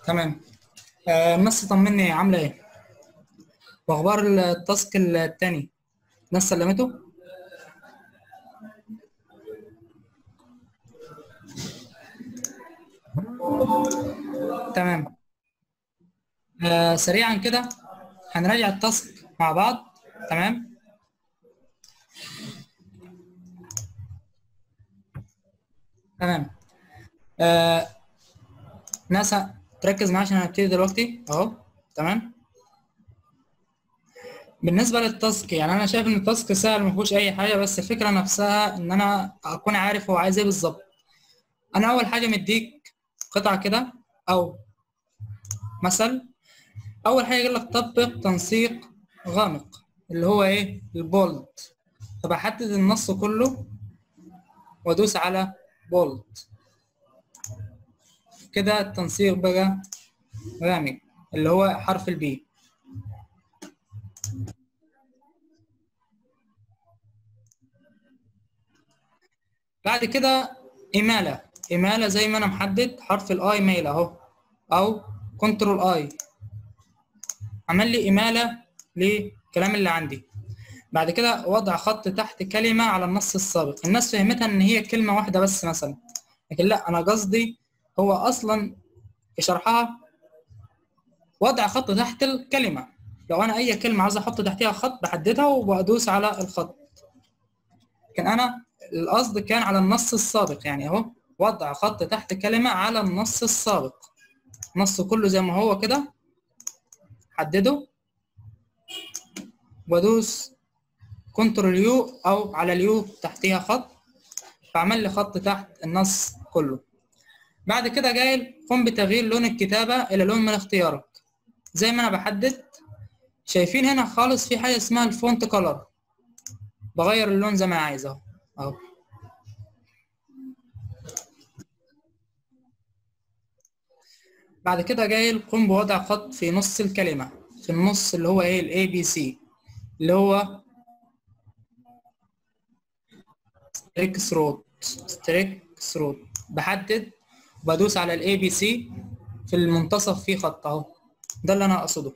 تمام آه الناس طمني عامله ايه واخبار التاسك التاني الناس سلمته تمام آه سريعا كده هنراجع التاسك مع بعض تمام تمام آه ناس تركز معايا عشان هنبتدي دلوقتي اهو تمام بالنسبه للتاسك يعني انا شايف ان التاسك سهل ما فيهوش اي حاجه بس الفكره نفسها ان انا اكون عارف هو عايز ايه بالظبط انا اول حاجه مديك قطعه كده او مثل اول حاجه يقول لك طبق تنسيق غامق اللي هو ايه البولد فبحدد النص كله وادوس على بولد كده التنسيق بقى غامق اللي هو حرف البي بعد كده إمالة إمالة زي ما أنا محدد حرف الآي ميل أهو أو كنترول آي عمل لي إمالة للكلام اللي عندي بعد كده وضع خط تحت كلمة على النص السابق الناس فهمتها إن هي كلمة واحدة بس مثلا لكن لا أنا قصدي هو أصلا في شرحها وضع خط تحت الكلمة لو أنا أي كلمة عايز أحط تحتها خط بحددها وبدوس على الخط لكن أنا القصد كان على النص السابق يعني اهو وضع خط تحت كلمة على النص السابق النص كله زي ما هو كده حدده وادوس كنترول يو او على اليو تحتيها خط فعمل لي خط تحت النص كله بعد كده جاي قم بتغيير لون الكتابة الى لون من اختيارك زي ما انا بحدد شايفين هنا خالص في حاجة اسمها الفونت كولر بغير اللون زي ما انا عايز اهو اهو بعد كده جاي قم بوضع خط في نص الكلمة في النص اللي هو ايه الاي بي سي اللي هو ستريك ثروت ستريك ثروت بحدد وبدوس على الاي بي سي في المنتصف في خط اهو ده اللي انا اقصده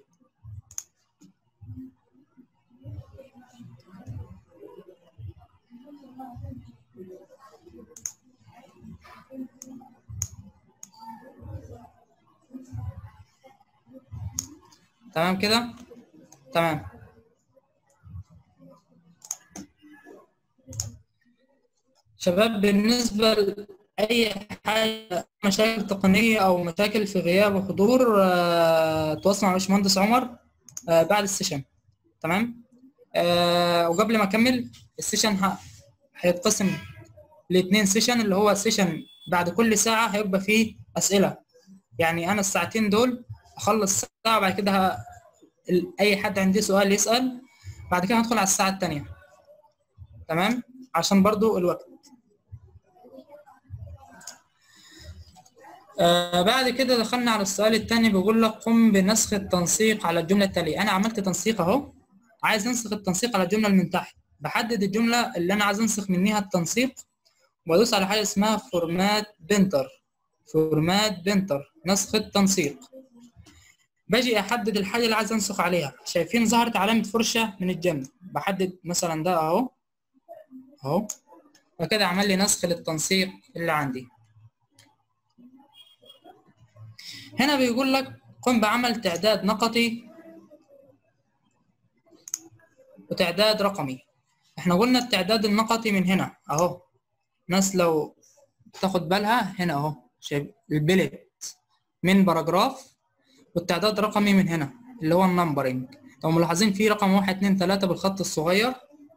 تمام كده تمام شباب بالنسبة لأي حاجة مشاكل تقنية أو مشاكل في غياب وحضور آه، تواصل مع باشمهندس عمر آه، بعد السيشن تمام آه، وقبل ما أكمل السيشن ه- هيتقسم لاتنين سيشن اللي هو سيشن بعد كل ساعة هيبقى فيه أسئلة يعني أنا الساعتين دول أخلص ساعة بعد كده ه- ال- اي حد عنده سؤال يسال بعد كده هندخل على الساعه الثانيه تمام عشان برضو الوقت آه بعد كده دخلنا على السؤال الثاني بيقول لك قم بنسخ التنسيق على الجمله التاليه انا عملت تنسيق اهو عايز انسخ التنسيق على الجمله اللي من تحت بحدد الجمله اللي انا عايز انسخ منها التنسيق وادوس على حاجه اسمها فورمات بنتر فورمات بنتر نسخ التنسيق باجي احدد الحاجه اللي عايز انسخ عليها شايفين ظهرت علامه فرشه من الجنب بحدد مثلا ده اهو اهو وكده عمل لي نسخ للتنسيق اللي عندي هنا بيقول لك قم بعمل تعداد نقطي وتعداد رقمي احنا قلنا التعداد النقطي من هنا اهو ناس لو تاخد بالها هنا اهو شايف البلت من باراجراف والتعداد رقمي من هنا اللي هو النمبرنج لو ملاحظين في رقم واحد اتنين تلاتة بالخط الصغير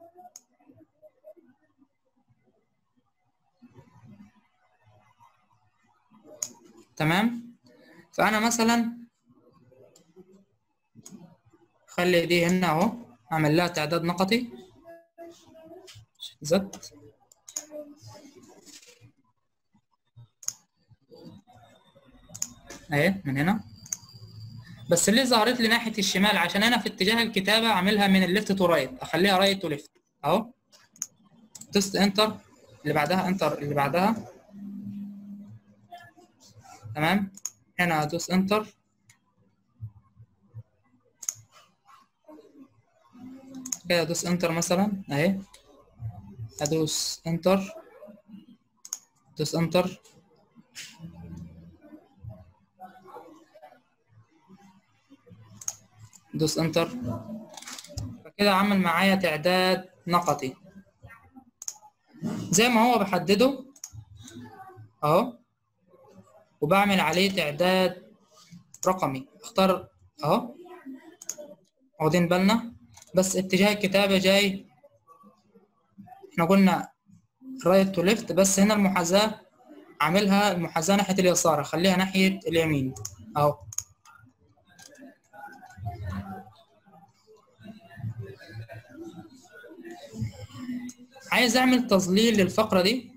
تمام فأنا مثلا خلي دي هنا اهو اعمل لها تعداد نقطي زد اهي من هنا بس ليه ظهرت لي ناحيه الشمال عشان انا في اتجاه الكتابه عاملها من الليفت تو رايت اخليها رايت تو ليفت اهو تست انتر اللي بعدها انتر اللي بعدها تمام هنا ادوس انتر كده ادوس انتر مثلا اهي ادوس انتر ادوس انتر ادوس انتر فكده عمل معايا تعداد نقطي زي ما هو بحدده اهو وبعمل عليه تعداد رقمي اختار اهو واخدين بالنا بس اتجاه الكتابة جاي احنا قلنا رايت تو ليفت بس هنا المحاذاة عاملها المحاذاة ناحية اليسار خليها ناحية اليمين اهو عايز اعمل تظليل للفقرة دي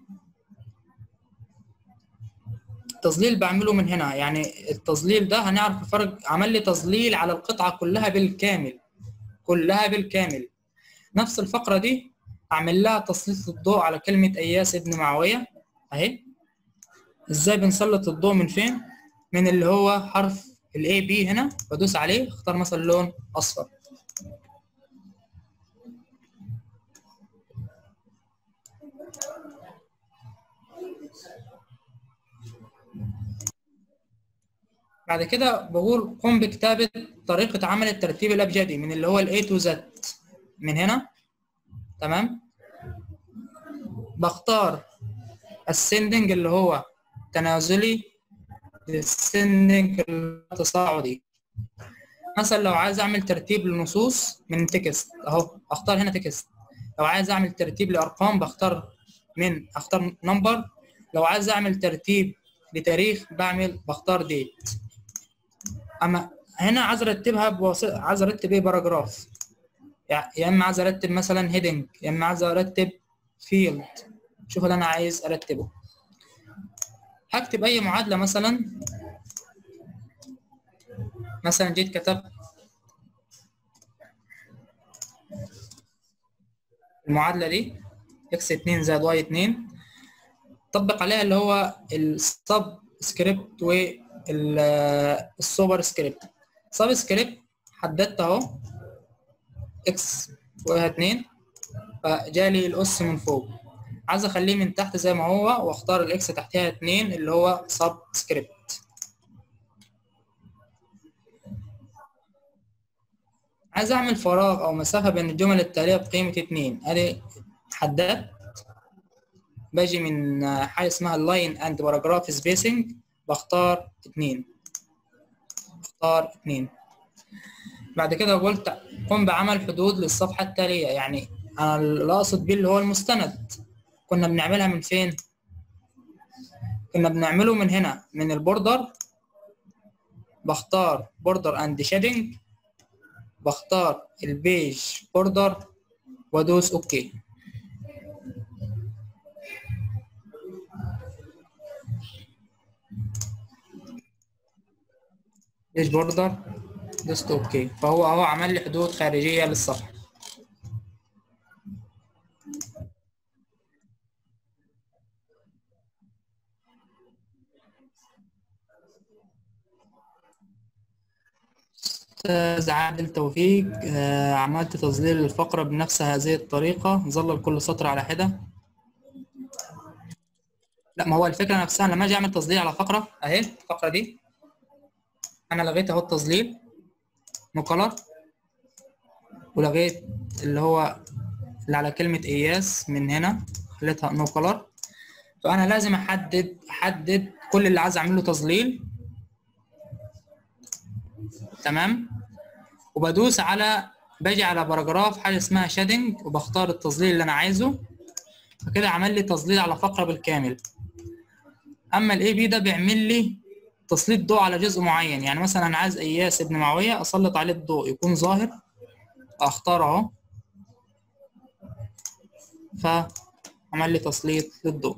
التظليل بعمله من هنا يعني التظليل ده هنعرف الفرق عمل لي تظليل على القطعة كلها بالكامل كلها بالكامل نفس الفقرة دي أعمل لها تسليط الضوء على كلمة إياس ابن معاوية أهي إزاي بنسلط الضوء من فين؟ من اللي هو حرف ال A B هنا بدوس عليه اختار مثلا لون أصفر بعد كده بقول قم بكتابة طريقة عمل الترتيب الأبجدي من اللي هو ال A to Z من هنا تمام بختار ascending اللي هو تنازلي descending التصاعدي مثلا لو عايز اعمل ترتيب للنصوص من تكست اهو اختار هنا تكست لو عايز اعمل ترتيب لارقام بختار من اختار نمبر لو عايز اعمل ترتيب لتاريخ بعمل بختار ديت اما هنا عايز ارتبها بواسطه عايز ارتب ايه باراجراف يا اما عايز ارتب مثلا هيدنج يا اما عايز ارتب فيلد شوف اللي انا عايز ارتبه هكتب اي معادله مثلا مثلا جيت كتبت المعادله دي اكس 2 زائد واي 2 طبق عليها اللي هو السب سكريبت والسوبر سكريبت سب سكريبت حددت اهو اكس فوقها 2 فجالي الاس من فوق عايز اخليه من تحت زي ما هو واختار الاكس تحتها 2 اللي هو سب سكريبت عايز اعمل فراغ او مسافه بين الجمل التاليه بقيمه 2 ادي حددت باجي من حاجه اسمها اللاين اند باراجراف سبيسنج بختار 2 اختار 2 بعد كده قلت قم بعمل حدود للصفحه التاليه يعني انا اللي اقصد بيه اللي هو المستند كنا بنعملها من فين كنا بنعمله من هنا من البوردر بختار بوردر اند شيدنج بختار البيج بوردر وادوس اوكي بيج بوردر دوست اوكي فهو اهو عمل لي حدود خارجيه للصفحه أستاذ عادل توفيق آه، عملت تظليل الفقرة بنفس هذه الطريقة ظلل كل سطر على حدة لا ما هو الفكرة نفسها لما أجي أعمل تظليل على فقرة أهي الفقرة دي أنا لغيت أهو التظليل نو كلر ولغيت اللي هو اللي على كلمة إياس من هنا خليتها نو كلر فأنا لازم أحدد أحدد كل اللي عايز أعمل له تظليل تمام وبدوس على باجي على باراجراف حاجه اسمها شادنج وبختار التظليل اللي انا عايزه فكده عمل لي تظليل على فقره بالكامل اما الاي بي ده بيعمل لي تسليط ضوء على جزء معين يعني مثلا انا عايز اياس ابن معاويه اسلط عليه الضوء يكون ظاهر اختار اهو فعمل لي تسليط للضوء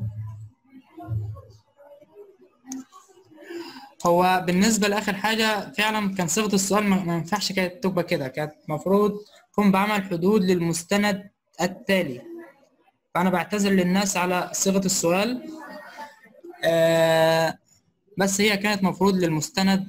هو بالنسبه لاخر حاجه فعلا كان صيغه السؤال ما ما ينفعش كانت تبقى كده كانت المفروض قم بعمل حدود للمستند التالي فانا بعتذر للناس على صيغه السؤال آه بس هي كانت مفروض للمستند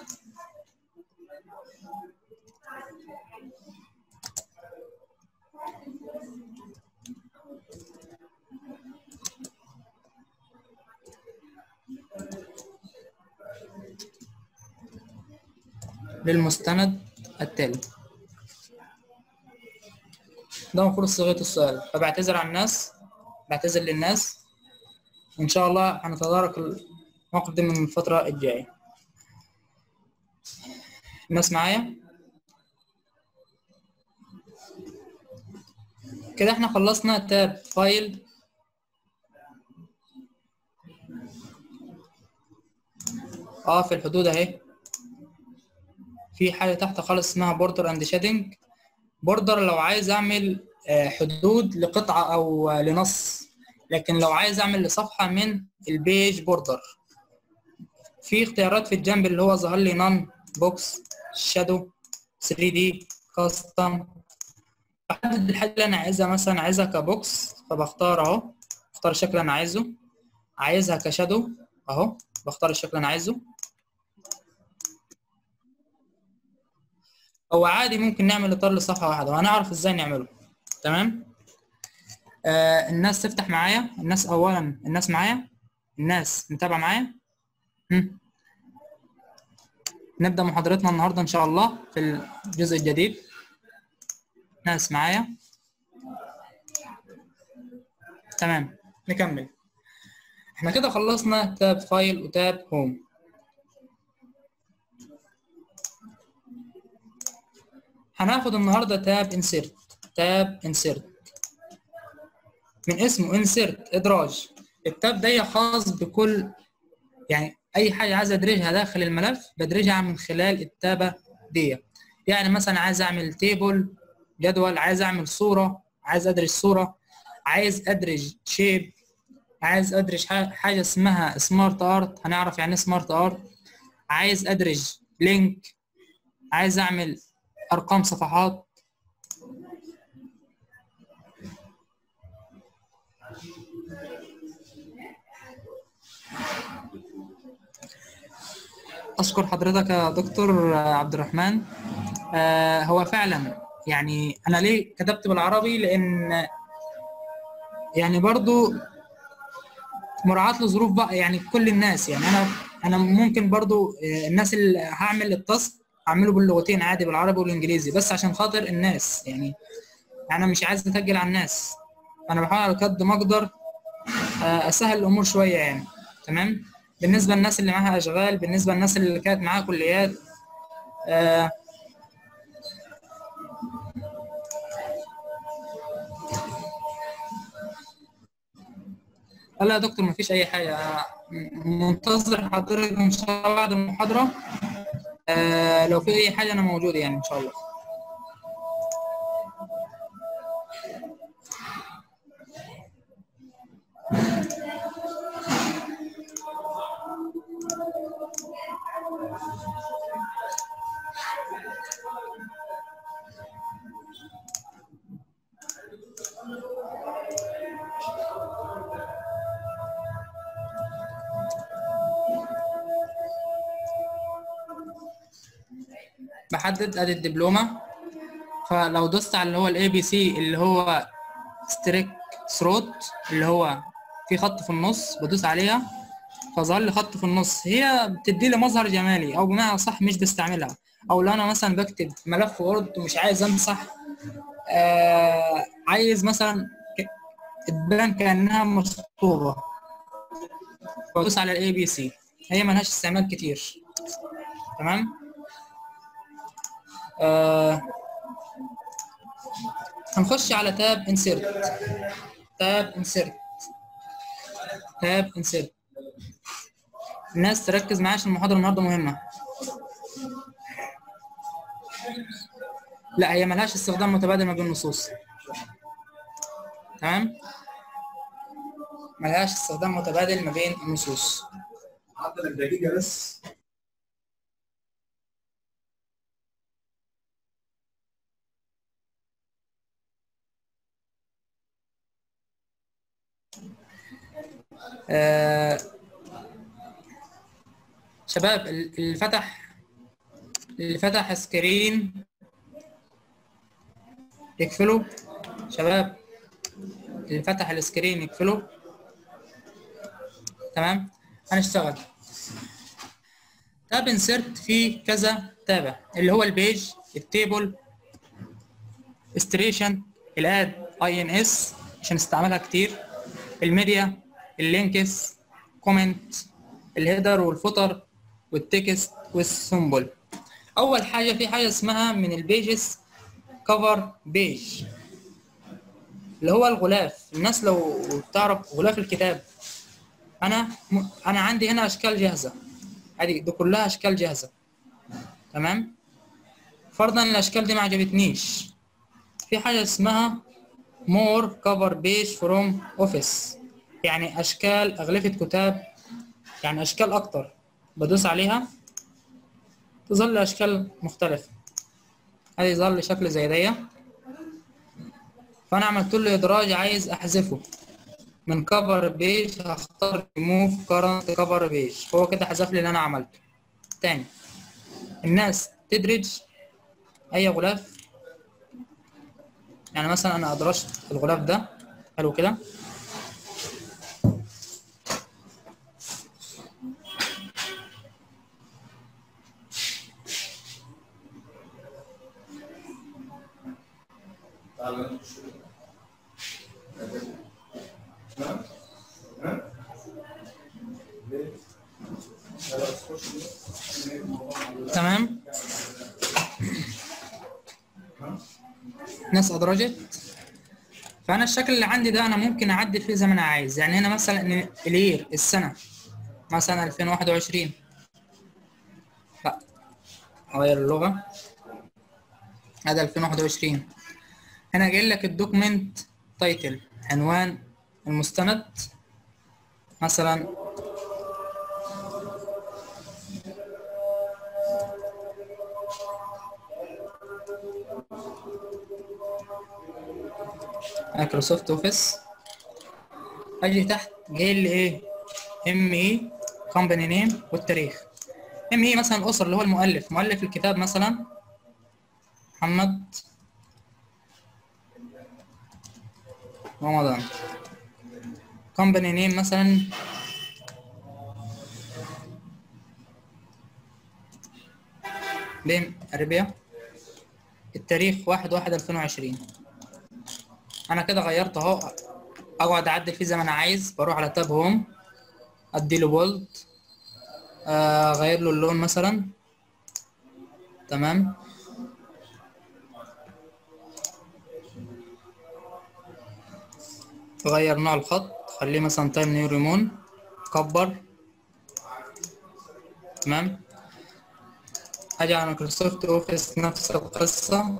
للمستند التالي ده المفروض صيغة السؤال فبعتذر عن الناس بعتذر للناس وإن شاء الله هنتدارك الموقف ده من الفترة الجاية الناس معايا كده احنا خلصنا تاب فايل اه في الحدود اهي في حاجة تحت خالص اسمها بوردر اند شادنج بوردر لو عايز اعمل حدود لقطعة او لنص لكن لو عايز اعمل لصفحة من البيج بوردر في اختيارات في الجنب اللي هو ظهر لي نون بوكس شادو 3 دي كاستم بحدد الحاجة اللي انا عايزها مثلا عايزها كبوكس فبختار اهو اختار الشكل اللي انا عايزه عايزها كشادو اهو بختار الشكل اللي انا عايزه هو عادي ممكن نعمل اطار لصفحه واحده وهنعرف ازاي نعمله تمام آه الناس تفتح معايا الناس اولا الناس معايا الناس متابعه معايا هم. نبدا محاضرتنا النهارده ان شاء الله في الجزء الجديد ناس معايا تمام نكمل احنا كده خلصنا تاب فايل وتاب هوم هناخد النهارده تاب انسيرت تاب انسيرت من اسمه انسيرت ادراج التاب ده خاص بكل يعني اي حاجه عايز ادرجها داخل الملف بدرجها من خلال التابه دي يعني مثلا عايز اعمل تيبل جدول عايز اعمل صوره عايز ادرج صوره عايز ادرج شيب عايز ادرج حاجه اسمها سمارت ارت هنعرف يعني سمارت ارت عايز ادرج لينك عايز اعمل ارقام صفحات اشكر حضرتك يا دكتور عبد الرحمن آه هو فعلا يعني انا ليه كتبت بالعربي لان يعني برضو مراعاة لظروف بقى يعني كل الناس يعني انا انا ممكن برضو الناس اللي هعمل التاسك اعمله باللغتين عادي بالعربي والانجليزي بس عشان خاطر الناس يعني انا مش عايز اتجل على الناس انا بحاول على قد ما اقدر اسهل الامور شويه يعني تمام بالنسبه للناس اللي معاها اشغال بالنسبه للناس اللي كانت معاها كليات آه لا يا دكتور مفيش اي حاجه منتظر حضرتك ان شاء الله بعد المحاضره آه لو في اي حاجه انا موجود يعني ان شاء الله بحدد ادي الدبلومه فلو دوست على اللي هو الاي بي سي اللي هو ستريك ثروت اللي هو في خط في النص بدوس عليها فظهر لي خط في النص هي بتدي لي مظهر جمالي او بمعنى صح مش بستعملها او لو انا مثلا بكتب ملف وورد ومش عايز امسح آه عايز مثلا تبان كانها مسطوبه بدوس على الاي بي سي هي ملهاش استعمال كتير تمام آه هنخش على تاب انسيرت تاب انسيرت تاب انسيرت الناس تركز معايا عشان المحاضره النهارده مهمه لا هي ملهاش استخدام متبادل ما بين النصوص تمام ملهاش استخدام متبادل ما بين النصوص عندك دقيقه بس آه شباب ال- اللي فتح اللي فتح سكرين يقفله شباب اللي فتح السكرين يقفله تمام هنشتغل تاب انسرت فيه كذا تابع اللي هو البيج التيبل استريشن الاد اي ان اس عشان نستعملها كتير الميديا اللينكس كومنت الهيدر والفوتر والتكست والسمبل اول حاجه في حاجه اسمها من البيجز كفر بيج اللي هو الغلاف الناس لو تعرف غلاف الكتاب انا م... انا عندي هنا اشكال جاهزه ادي دي كلها اشكال جاهزه تمام فرضا الاشكال دي ما عجبتنيش في حاجه اسمها مور كفر بيج فروم اوفيس يعني اشكال اغلفه كتاب يعني اشكال اكتر بدوس عليها تظل اشكال مختلفه هذه يظل شكل زي دي فانا عملت له ادراج عايز احذفه من كفر بيج هختار ريموف كرنت كفر بيج هو كده حذف لي اللي انا عملته تاني الناس تدرج اي غلاف يعني مثلا انا ادرجت الغلاف ده حلو كده تمام ناس ادرجت فانا الشكل اللي عندي ده انا ممكن اعدل فيه زي ما انا عايز يعني هنا مثلا الير السنه مثلا 2021 لا اغير اللغه هذا 2021 هنا جاي لك الدوكمنت تايتل عنوان المستند مثلا مايكروسوفت اوفيس اجي تحت جاي لي ايه ام اي كومباني نيم والتاريخ ام اي مثلا الاسر اللي هو المؤلف مؤلف الكتاب مثلا محمد رمضان كومباني نيم مثلا بيم اربيا التاريخ واحد واحد الفين وعشرين انا كده غيرت اهو اقعد اعدل فيه زي ما انا عايز بروح على تاب هوم اديله بولد اغير له اللون مثلا تمام غير نوع الخط خليه مثلا تايم نيو ريمون كبر تمام اجي على مايكروسوفت اوفيس نفس القصه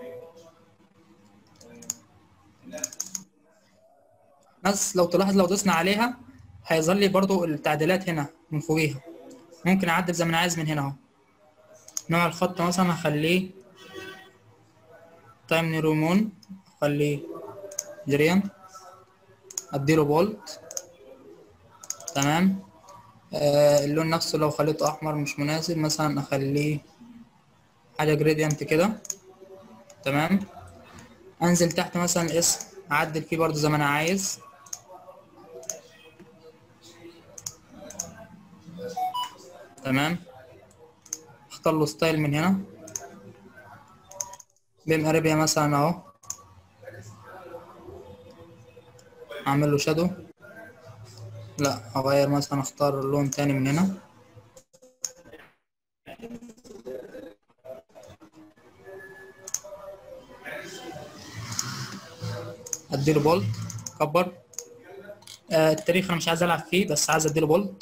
بس لو تلاحظ لو دوسنا عليها هيظهر لي برضو التعديلات هنا من فوقيها ممكن اعدل زي ما انا عايز من هنا اهو نوع الخط مثلا هخليه تايم نيرومون اخليه جريان اديله بولت تمام آه اللون نفسه لو خليته احمر مش مناسب مثلا اخليه حاجه جريدينت كده تمام انزل تحت مثلا الاسم اعدل فيه برضو زي ما انا عايز تمام اختار له ستايل من هنا بيم اريبيا مثلا اهو اعمل له شادو لا اغير مثلا اختار لون تاني من هنا اديله بولد كبر آه التاريخ انا مش عايز العب فيه بس عايز اديله بولد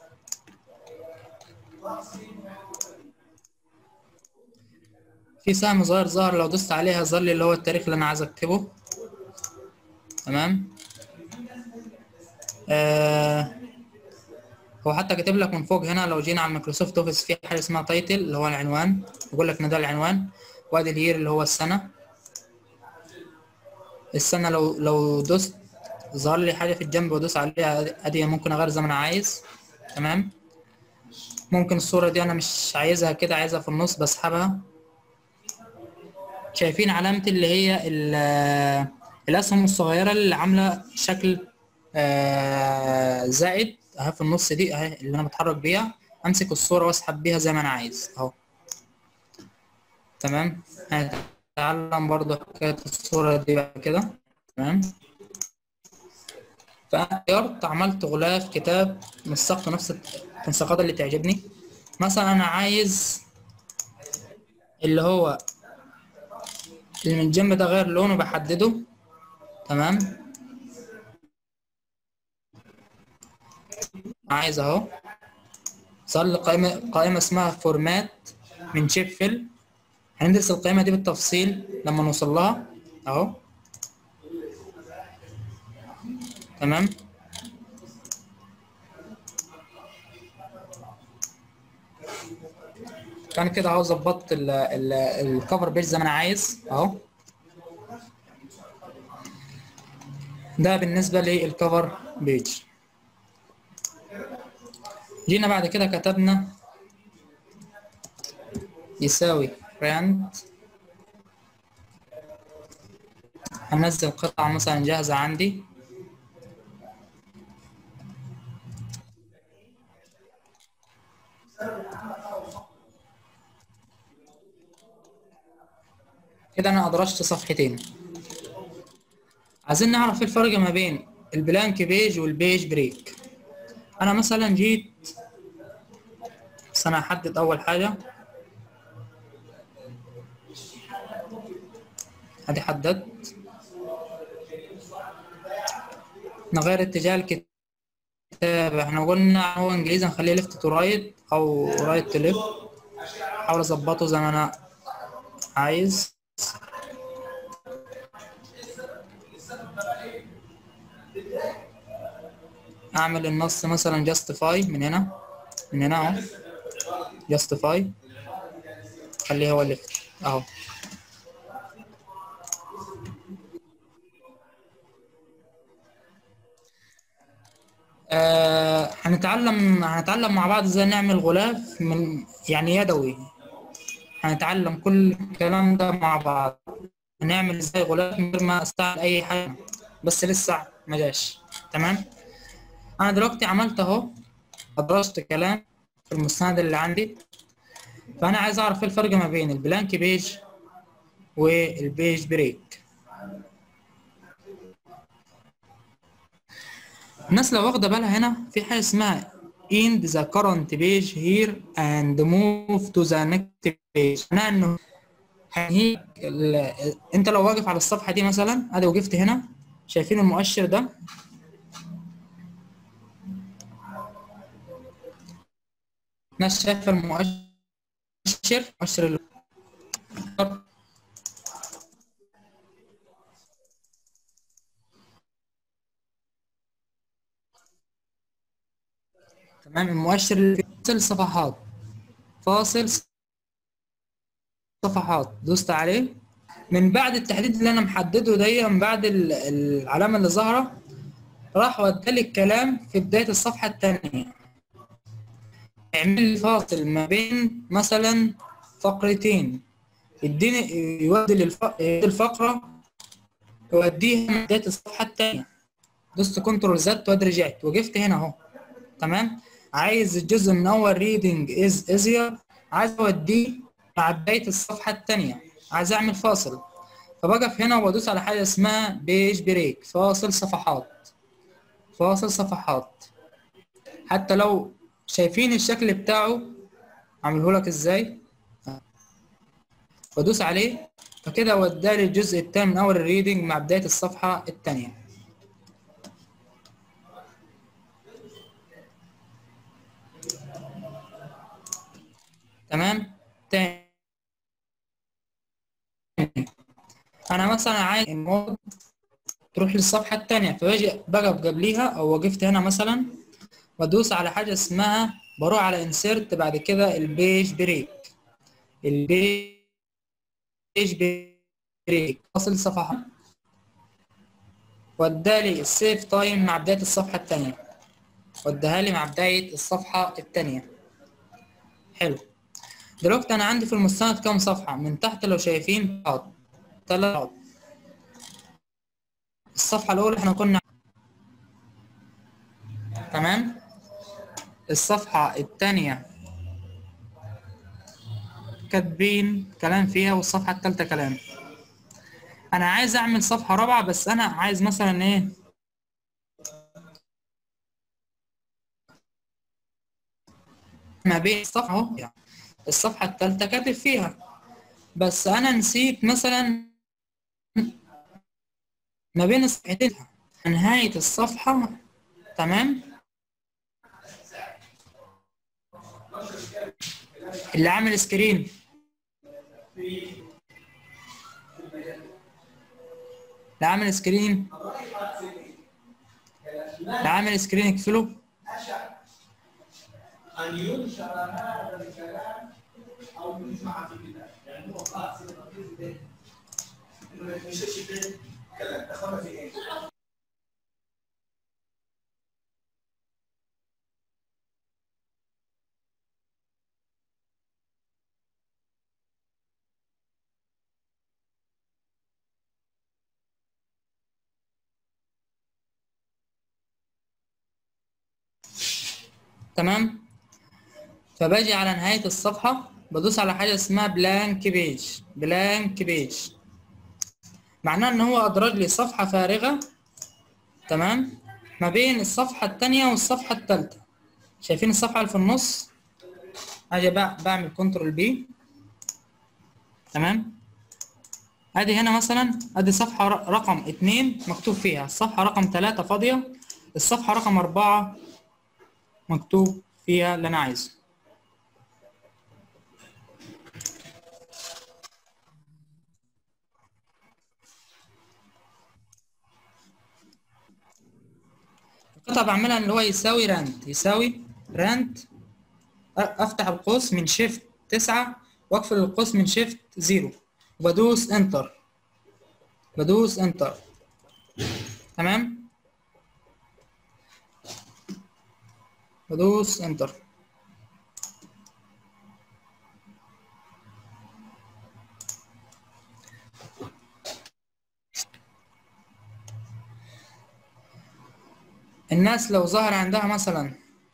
في سهم صغير ظهر لو دوست عليها ظهر لي اللي هو التاريخ اللي انا عايز اكتبه تمام آه هو حتى كاتب لك من فوق هنا لو جينا على مايكروسوفت اوفيس في حاجه اسمها تايتل اللي هو العنوان يقول لك ان ده العنوان وادي الير اللي هو السنه السنه لو لو دوست ظهر لي حاجه في الجنب وادوس عليها ادي ممكن اغير زي ما انا عايز تمام ممكن الصورة دي أنا مش عايزها كده عايزها في النص بسحبها شايفين علامة اللي هي ال- الأسهم الصغيرة اللي عاملة شكل آه، زائد أهي في النص دي أهي اللي أنا بتحرك بيها أمسك الصورة وأسحب بيها زي ما أنا عايز أهو تمام هنتعلم برضه حكاية الصورة دي بعد كده تمام فاخترت عملت غلاف كتاب نسقت نفس التنسيقات اللي تعجبني مثلا انا عايز اللي هو اللي من الجنب ده غير لونه بحدده تمام عايز اهو صار لي قائمة قائمة اسمها فورمات من شيفل هندرس القائمة دي بالتفصيل لما نوصل لها اهو تمام كان كده اهو ظبطت ال- ال- الكفر بيج زي ما انا عايز اهو ده بالنسبه للكفر بيج جينا بعد كده كتبنا يساوي براند هنزل قطعة مثلا جاهزة عندي كده انا ادرجت صفحتين عايزين نعرف ايه الفرق ما بين البلانك بيج والبيج بريك انا مثلا جيت بس انا هحدد اول حاجه ادي حددت نغير اتجاه الكتاب احنا قلنا هو انجليزي نخليه ليفت تو رايت او رايت تو ليفت احاول اظبطه زي ما انا عايز اعمل النص مثلا جاستيفاي من هنا من هنا اهو جاستيفاي خليه هو اللي اهو آه هنتعلم هنتعلم مع بعض ازاي نعمل غلاف من يعني يدوي هنتعلم كل الكلام ده مع بعض هنعمل ازاي غلاف من غير ما استعمل اي حاجه بس لسه ما جاش تمام انا دلوقتي عملت اهو ادرجت كلام في المستند اللي عندي فانا عايز اعرف ايه الفرق ما بين البلانك بيج والبيج بريك الناس لو واخده بالها هنا في حاجه اسمها end the current page here and move to the next page معناها انه هنهيك ال- انت لو واقف على الصفحه دي مثلا ادي وقفت هنا شايفين المؤشر ده ناس شايفه المؤشر مؤشر ال- تمام المؤشر اللي فاصل صفحات فاصل صفحات دوست عليه من بعد التحديد اللي انا محدده ده من بعد ال- العلامه اللي ظاهره راح ودالي الكلام في بدايه الصفحه الثانيه يعمل لي فاصل ما بين مثلا فقرتين يديني يودي للف- يودي الفقره يوديها من بدايه الصفحه الثانيه دوست كنترول زد وادي رجعت وقفت هنا اهو تمام عايز الجزء من اول ريدنج از ازير عايز اوديه مع بدايه الصفحه الثانيه عايز اعمل فاصل فبقف هنا وادوس على حاجه اسمها بيج بريك فاصل صفحات فاصل صفحات حتى لو شايفين الشكل بتاعه عامله لك ازاي بدوس عليه فكده ودالي الجزء الثاني من اول الريدنج مع بدايه الصفحه الثانيه تمام تاني انا مثلا عايز المود تروح للصفحه الثانيه فباجي بقف قبليها او وقفت هنا مثلا وادوس على حاجه اسمها بروح على انسيرت بعد كده البيج بريك البيج بريك فاصل صفحه ودالي السيف تايم مع بدايه الصفحه الثانيه وديها لي مع بدايه الصفحه الثانيه حلو دلوقتي انا عندي في المستند كام صفحه من تحت لو شايفين بعض ثلاث الصفحه الاولى احنا كنا تمام الصفحه الثانيه كاتبين كلام فيها والصفحه الثالثه كلام انا عايز اعمل صفحه رابعه بس انا عايز مثلا ايه ما بين الصفحه اهو يعني الصفحه الثالثه كاتب فيها بس انا نسيت مثلا ما بين الصفحتين نهايه الصفحه تمام اللي عامل سكرين اللي عامل سكرين اللي عامل سكرين اقفله أن ينشر هذا الكلام أو يجمع في كتاب يعني هو خاص إنه ما ينشرش في كلام دخلنا في إيه؟ تمام فباجي على نهاية الصفحة بدوس على حاجة اسمها بلانك بيج بلانك بيج معناه ان هو ادرج لي صفحة فارغة تمام ما بين الصفحة التانية والصفحة التالتة شايفين الصفحة اللي في النص اجي بع- بعمل كنترول بي تمام ادي هنا مثلا ادي صفحة ر- رقم اتنين مكتوب فيها الصفحة رقم تلاتة فاضية الصفحة رقم أربعة مكتوب فيها اللي أنا عايزه القطعة بعملها اللي هو يساوي راند يساوي راند أ- أفتح القوس من شيفت تسعة وأقفل القوس من شيفت زيرو وبدوس انتر بدوس انتر تمام بدوس انتر الناس لو ظهر عندها مثلا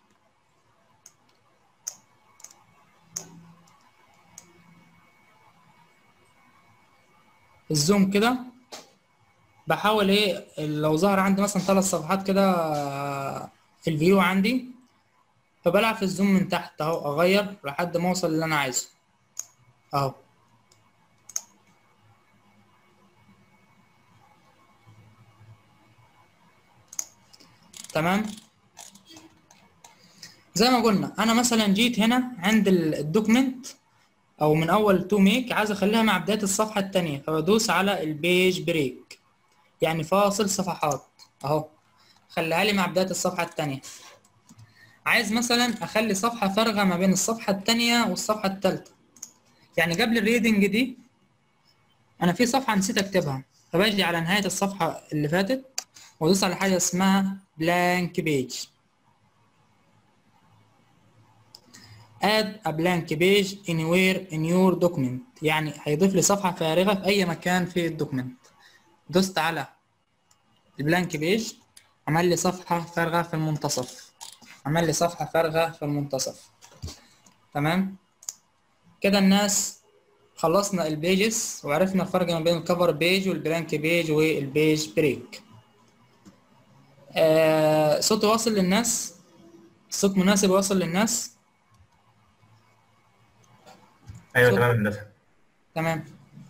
الزوم كده بحاول ايه لو ظهر عندي مثلا ثلاث صفحات كده في الفيو عندي فبلعب في الزوم من تحت اهو اغير لحد ما اوصل اللي انا عايزه اهو تمام زي ما قلنا انا مثلا جيت هنا عند ال- الدوكمنت او من اول تو ميك عايز اخليها مع بدايه الصفحه الثانيه فبدوس على البيج بريك يعني فاصل صفحات اهو خليها لي مع بدايه الصفحه الثانيه عايز مثلا اخلي صفحه فارغه ما بين الصفحه الثانيه والصفحه الثالثه يعني قبل الريدنج دي انا في صفحه نسيت اكتبها فباجي على نهايه الصفحه اللي فاتت وادوس على حاجه اسمها blank page add a blank page anywhere in your document يعني هيضيف لي صفحه فارغه في اي مكان في الدوكمنت دوست على البلانك بيج عمل لي صفحه فارغه في المنتصف عمل لي صفحه فارغه في المنتصف تمام كده الناس خلصنا البيجز وعرفنا الفرق ما بين الكفر بيج والبلانك بيج والبيج بريك آه صوتي واصل للناس الصوت مناسب واصل للناس ايوه صوت- تمام هندسه تمام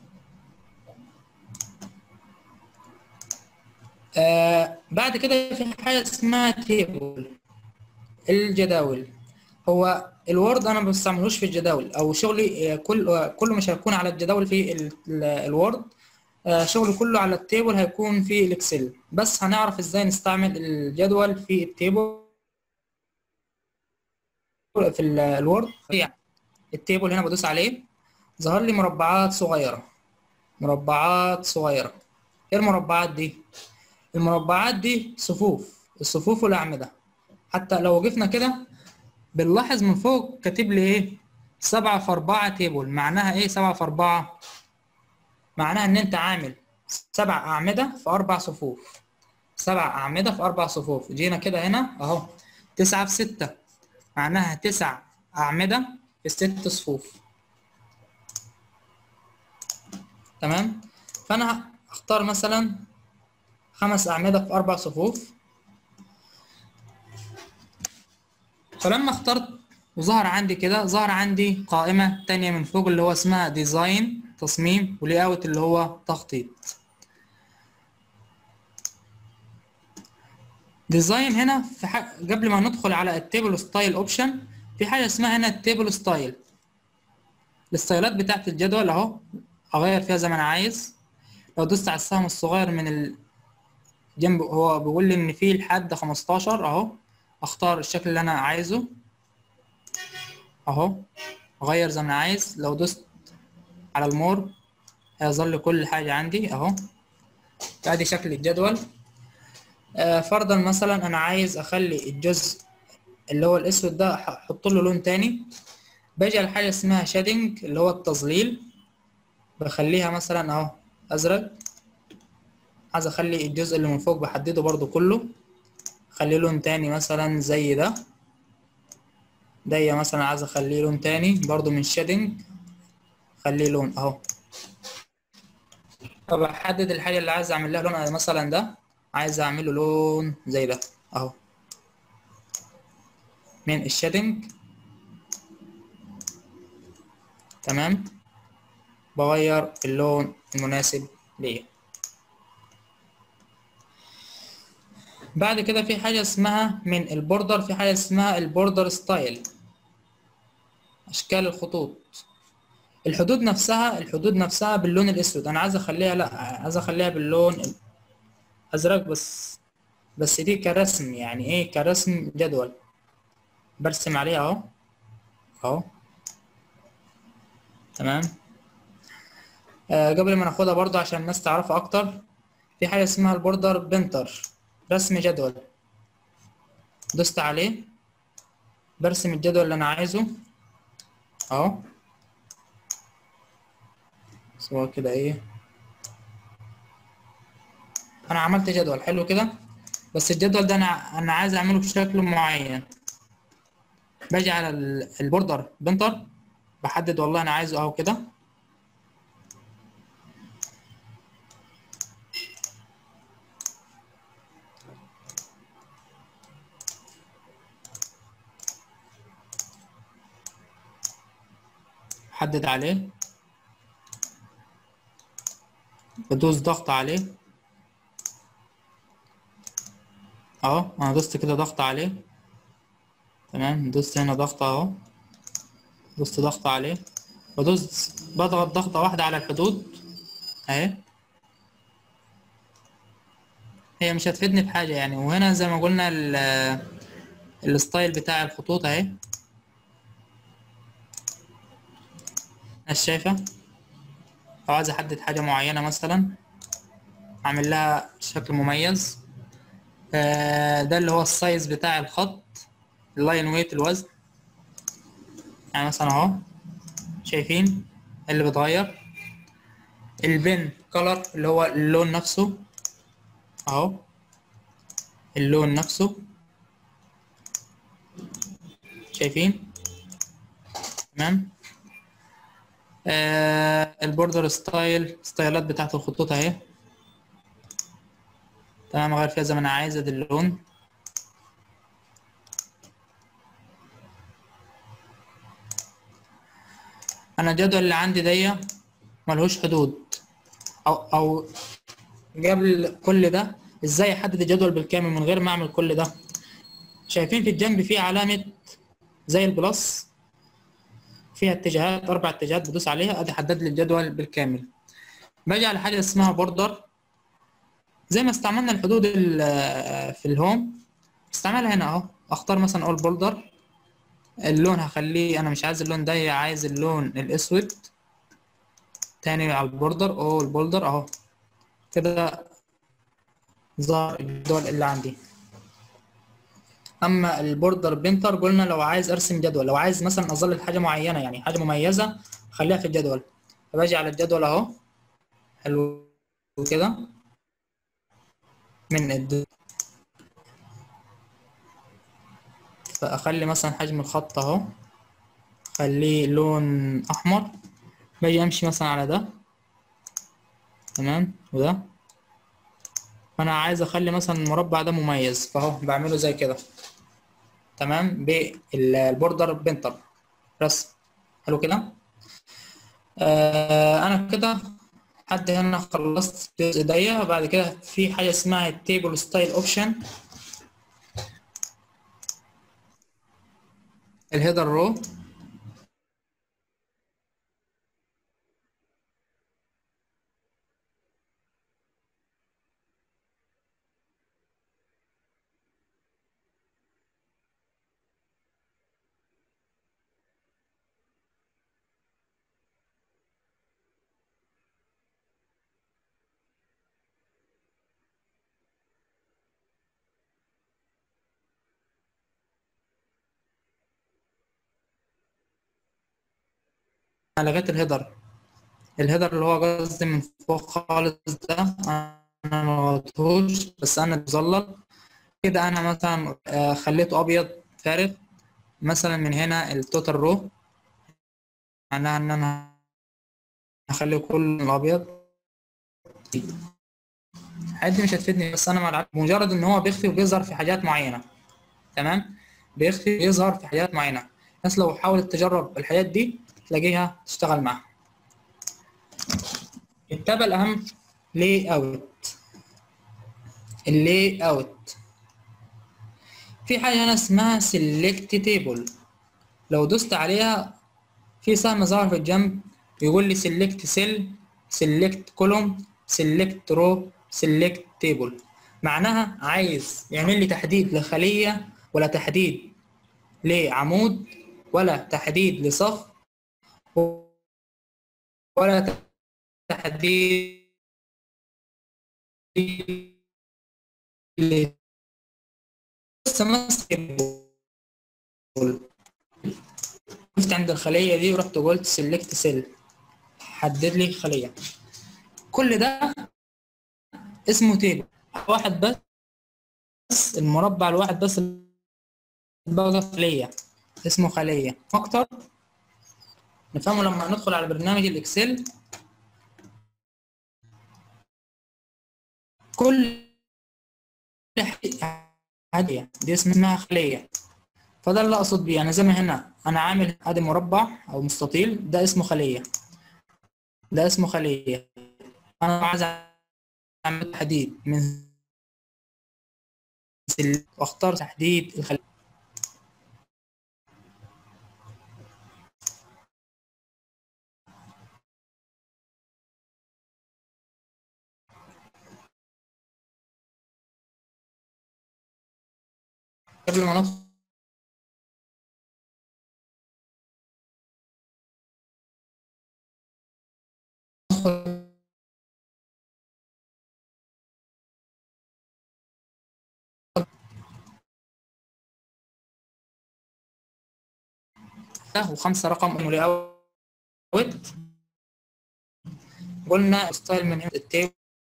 آه بعد كده في حاجه اسمها تيبل الجداول هو الوورد انا ما بستعملوش في الجداول او شغلي آه، كل آه، كله مش هيكون على الجداول في ال- ال- الوورد آه، شغلي كله على التيبل هيكون في الاكسل بس هنعرف ازاي نستعمل الجدول في التيبل في ال- الوورد يعني التيبل هنا بدوس عليه ظهر لي مربعات صغيرة مربعات صغيرة ايه المربعات دي المربعات دي صفوف الصفوف والأعمدة حتى لو وقفنا كده بنلاحظ من فوق كاتب لي ايه سبعة في أربعة تيبل معناها إيه سبعة في أربعة؟ معناها إن أنت عامل سبع أعمدة في أربع صفوف سبع أعمدة في أربع صفوف جينا كده هنا أهو تسعة في ستة معناها تسع أعمدة في ست صفوف تمام فأنا أختار مثلا خمس أعمدة في أربع صفوف فلما اخترت وظهر عندي كده ظهر عندي قائمة تانية من فوق اللي هو اسمها ديزاين تصميم ولي اوت اللي هو تخطيط ديزاين هنا في ح... قبل ما ندخل على التيبل ستايل اوبشن في حاجة اسمها هنا التيبل ستايل الستايلات بتاعت الجدول اهو اغير فيها زي ما انا عايز لو دوست على السهم الصغير من ال... جنب هو بيقول لي ان في لحد 15 اهو اختار الشكل اللي انا عايزه اهو اغير زي ما انا عايز لو دوست على المور هيظل كل حاجة عندي اهو ادي شكل الجدول آه فرضا مثلا انا عايز اخلي الجزء اللي هو الاسود ده احط له لون تاني باجي على حاجة اسمها شادنج اللي هو التظليل بخليها مثلا اهو ازرق عايز اخلي الجزء اللي من فوق بحدده برضو كله اخليه لون تاني مثلا زي ده ده مثلا عايز اخليه لون تاني برضو من شادنج خليه لون اهو فبحدد الحاجة اللي عايز اعمل لها لون مثلا ده عايز اعمله لون زي ده اهو من الشادنج تمام بغير اللون المناسب ليا بعد كده في حاجة اسمها من البوردر في حاجة اسمها البوردر ستايل أشكال الخطوط الحدود نفسها الحدود نفسها باللون الأسود أنا عايز أخليها لأ عايز أخليها باللون الأزرق بس بس دي كرسم يعني إيه كرسم جدول برسم عليها أهو أهو تمام آه قبل ما ناخدها برضه عشان الناس تعرفها أكتر في حاجة اسمها البوردر بنتر رسم جدول دوست عليه برسم الجدول اللي انا عايزه اهو سواء كده ايه انا عملت جدول حلو كده بس الجدول ده انا انا عايز اعمله بشكل معين باجي على البوردر بنتر بحدد والله انا عايزه اهو كده حدد عليه بدوس ضغط عليه اهو انا دوست كده ضغط عليه تمام دوست هنا ضغط اهو دوست ضغط عليه بدوس بضغط ضغطة واحدة على الحدود اهي هي مش هتفيدني بحاجة يعني وهنا زي ما قلنا الستايل بتاع الخطوط اهي الناس شايفة لو عايز احدد حاجة معينة مثلا اعمل لها شكل مميز آه ده اللي هو السايز بتاع الخط اللاين ويت الوزن يعني مثلا اهو شايفين اللي بيتغير البن كولر اللي هو اللون نفسه اهو اللون نفسه شايفين تمام آه البوردر ستايل ستايلات بتاعت الخطوط اهي تمام اغير فيها زي ما انا عايز ادي اللون انا الجدول اللي عندي دي ملهوش حدود او او قبل كل ده ازاي احدد الجدول بالكامل من غير ما اعمل كل ده شايفين في الجنب في علامة زي البلس فيها اتجاهات اربع اتجاهات بدوس عليها ادي حدد لي الجدول بالكامل باجي على حاجه اسمها بوردر زي ما استعملنا الحدود في الهوم استعملها هنا اهو اختار مثلا اول بوردر اللون هخليه انا مش عايز اللون ده عايز اللون الاسود تاني على البوردر او البولدر اهو كده ظهر الجدول اللي عندي اما البوردر بينتر قلنا لو عايز ارسم جدول لو عايز مثلا اظلل حاجه معينه يعني حاجه مميزه اخليها في الجدول فباجي على الجدول اهو حلو كده من الد... فاخلي مثلا حجم الخط اهو خليه لون احمر باجي امشي مثلا على ده تمام وده فانا عايز اخلي مثلا المربع ده مميز فاهو بعمله زي كده تمام بالبوردر بنتر رسم حلو كده آه انا كده لحد هنا خلصت الجزء ده بعد كده في حاجه اسمها التيبل ستايل اوبشن الهيدر رو انا لغيت الهيدر الهيدر اللي هو قصدي من فوق خالص ده انا ما غلطتهوش بس انا مظلل كده انا مثلا آه، خليته ابيض فارغ مثلا من هنا التوتال رو معناها ان انا هخليه كله ابيض الحاجات دي مش هتفيدني بس انا ملعب مجرد ان هو بيخفي وبيظهر في حاجات معينه تمام بيخفي ويظهر في حاجات معينه الناس لو حاولت تجرب الحاجات دي تلاقيها تشتغل معاها التابع الاهم لي اوت اللي اوت في حاجه هنا اسمها سيلكت تيبل لو دوست عليها في سهم ظهر في الجنب يقول لي سيلكت سيل سيلكت كولوم سيلكت رو سيلكت تيبل معناها عايز يعمل لي تحديد لخليه ولا تحديد لعمود ولا تحديد لصف ولا تحديد ل- بس مثلا وقفت عند الخلية دي ورحت قلت سيلكت سيل حدد لي خلية كل ده اسمه تيبل واحد بس المربع الواحد بس اللي بقى خلية اسمه خلية أكتر نفهمه لما ندخل على برنامج الإكسل كل عادية دي اسمها خلية فده اللي اقصد بيه انا زي ما هنا انا عامل ادي مربع او مستطيل ده اسمه خليه ده اسمه خليه انا عايز اعمل تحديد من سل- واختار تحديد الخليه قبل ما ندخل ده وخمسة رقم انه اوت قلنا ستايل من هنا التيبل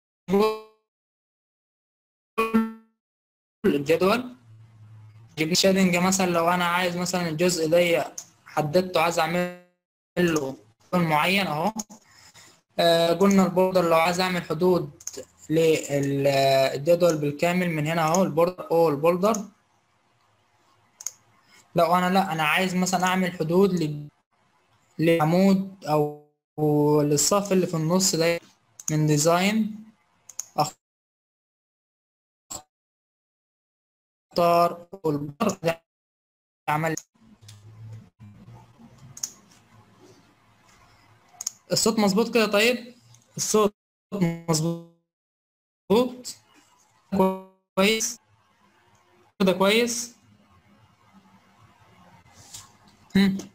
الجدول جبنا شادنج مثلا لو انا عايز مثلا الجزء ده حددته عايز اعمل له لون معين اهو آه قلنا البوردر لو عايز اعمل حدود للجدول بالكامل من هنا اهو البوردر او البولدر لو انا لا انا عايز مثلا اعمل حدود ل- لعمود او للصف اللي في النص ده من ديزاين اختار البوردر ده عمل الصوت مظبوط كده طيب الصوت مظبوط كويس كده كويس هم.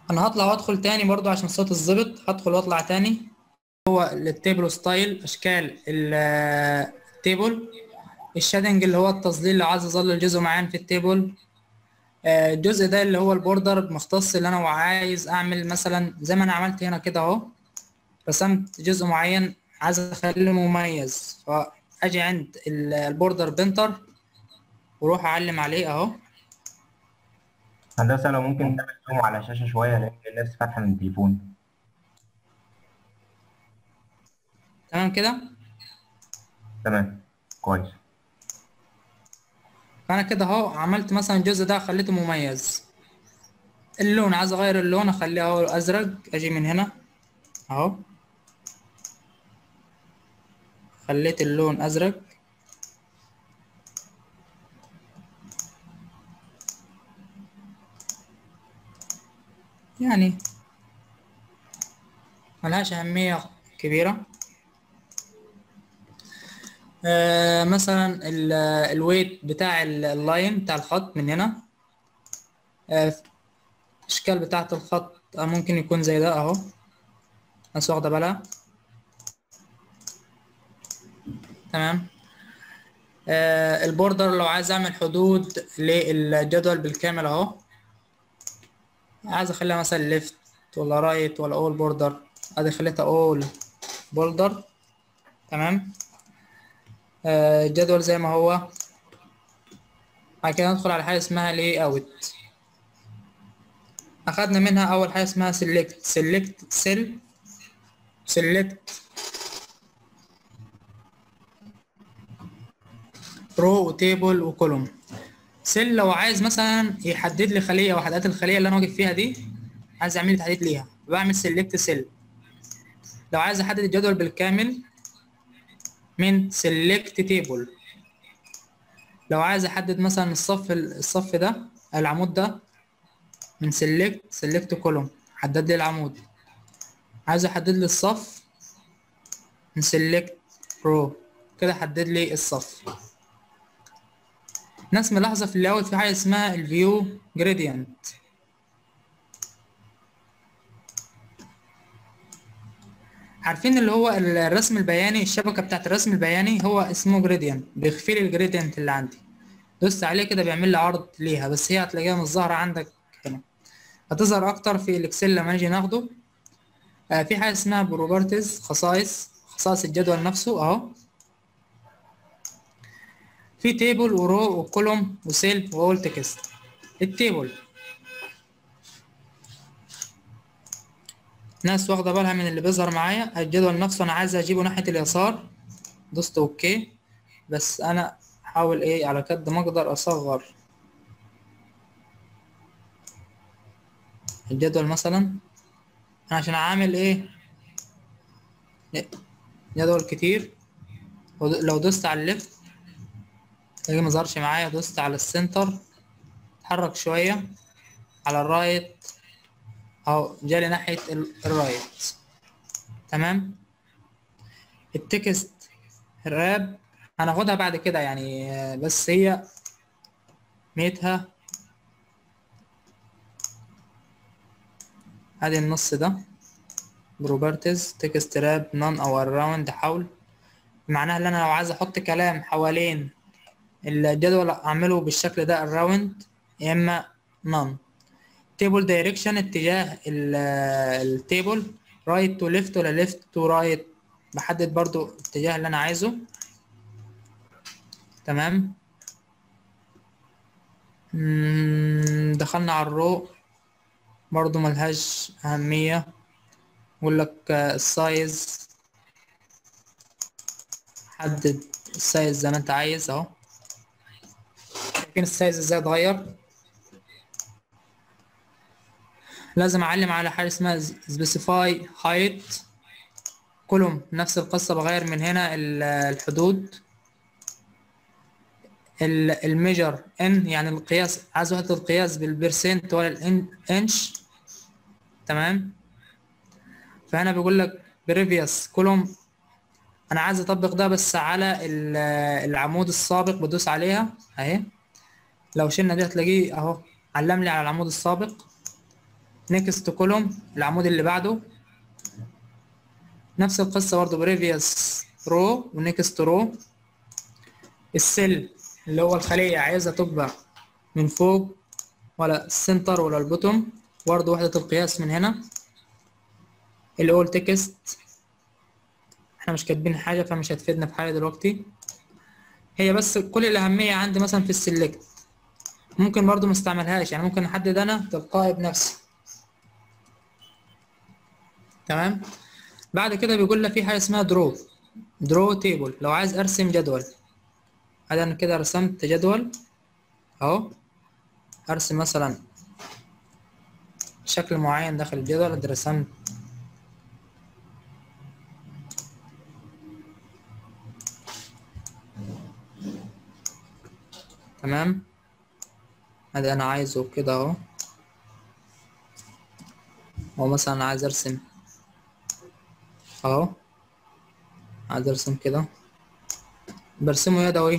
انا هطلع وادخل تاني برضو عشان الصوت الظبط هدخل واطلع تاني هو التيبل ستايل اشكال ال- التيبل الشادنج اللي هو التظليل اللي عايز اظلل جزء معين في التيبل آه، الجزء ده اللي هو البوردر مختص اللي انا عايز اعمل مثلا زي ما انا عملت هنا كده اهو رسمت جزء معين عايز اخليه مميز فاجي عند ال- البوردر بنتر واروح اعلم عليه اهو هندسة لو ممكن تعمل زوم على الشاشة شوية لأن الناس فاتحة من التليفون تمام كده تمام كويس فانا كده اهو عملت مثلا الجزء ده خليته مميز اللون عايز اغير اللون اخليه اهو ازرق اجي من هنا اهو خليت اللون ازرق يعني ملهاش أهمية كبيرة آه مثلا الويت بتاع ال- اللاين بتاع الخط من هنا آه الأشكال بتاعة الخط آه، ممكن يكون زي ده أهو الناس واخدة بالها تمام آه البوردر لو عايز أعمل حدود للجدول بالكامل أهو عايز أخليها مثلا ليفت ولا رايت ولا أول بوردر أدي خليتها أول بوردر تمام آه، الجدول زي ما هو بعد كده ندخل على حاجة اسمها لاي اوت أخدنا منها أول حاجة اسمها select select cell select رو وتيبل وكولوم سيل لو عايز مثلا يحدد لي خلية وحدات الخلية اللي أنا واقف فيها دي عايز يعمل لي تحديد ليها بعمل select cell لو عايز أحدد الجدول بالكامل من select table لو عايز احدد مثلا الصف الصف ده العمود ده من select select column حدد لي العمود عايز احدد لي الصف من select row كده حدد لي الصف ناس ملاحظة في اللاوت في حاجة اسمها الفيو gradient عارفين اللي هو الرسم البياني الشبكة بتاعت الرسم البياني هو اسمه جريدينت بيخفي لي الجريدينت اللي عندي دوست عليه كده بيعمل لي عرض ليها بس هي هتلاقيها مش ظاهرة عندك هنا هتظهر أكتر في الإكسل لما نيجي ناخده آه في حاجة اسمها بروبرتيز خصائص خصائص الجدول نفسه أهو في تيبل ورو وكولوم وسيل وأول تكست التيبل ناس واخدة بالها من اللي بيظهر معايا الجدول نفسه أنا عايز أجيبه ناحية اليسار دوست أوكي بس أنا حاول إيه على قد ما أقدر أصغر الجدول مثلا أنا عشان أعمل إيه جدول كتير ود- لو دوست على الليفت تلاقيه مظهرش معايا دوست على السنتر اتحرك شوية على الرايت اهو جالي ناحية ال- الرايت تمام التكست الراب هناخدها بعد كده يعني آه، بس هي ميتها ادي النص ده بروبرتيز تكست راب نون او اراوند حول معناها ان انا لو عايز احط كلام حوالين الجدول اعمله بالشكل ده الراوند يا اما نون تيبل دايركشن اتجاه التيبل رايت تو ليفت ولا ليفت تو رايت بحدد برضو الاتجاه اللي انا عايزه تمام مم، دخلنا على الرو برضو ملهاش أهمية يقول لك آه، السايز حدد السايز زي ما انت عايز اهو شايفين السايز ازاي اتغير لازم اعلم على حاجه اسمها سبيسيفاي هايت كلهم نفس القصه بغير من هنا ال- الحدود الميجر ان يعني القياس عايز وحده القياس بالبرسنت ولا الانش تمام فهنا بيقول لك بريفيوس كولوم انا عايز اطبق ده بس على ال- العمود السابق بدوس عليها اهي لو شلنا دي هتلاقيه اهو علم لي على العمود السابق نيكست كولوم العمود اللي بعده نفس القصة برضو بريفيوس رو ونيكست رو السيل اللي هو الخلية عايزها تطبع من فوق ولا السنتر ولا البوتوم برضو وحدة القياس من هنا الاول تكست احنا مش كاتبين حاجة فمش هتفيدنا في حاجة دلوقتي هي بس كل الأهمية عندي مثلا في السلكت ممكن برضو مستعملهاش يعني ممكن احدد انا تلقائي بنفسي تمام بعد كده بيقول لك في حاجه اسمها درو درو تيبل لو عايز ارسم جدول ادي انا كده رسمت جدول اهو ارسم مثلا شكل معين داخل الجدول ادي رسمت تمام ادي انا عايزه كده اهو هو مثلا عايز ارسم اهو عايز ارسم كده برسمه يدوي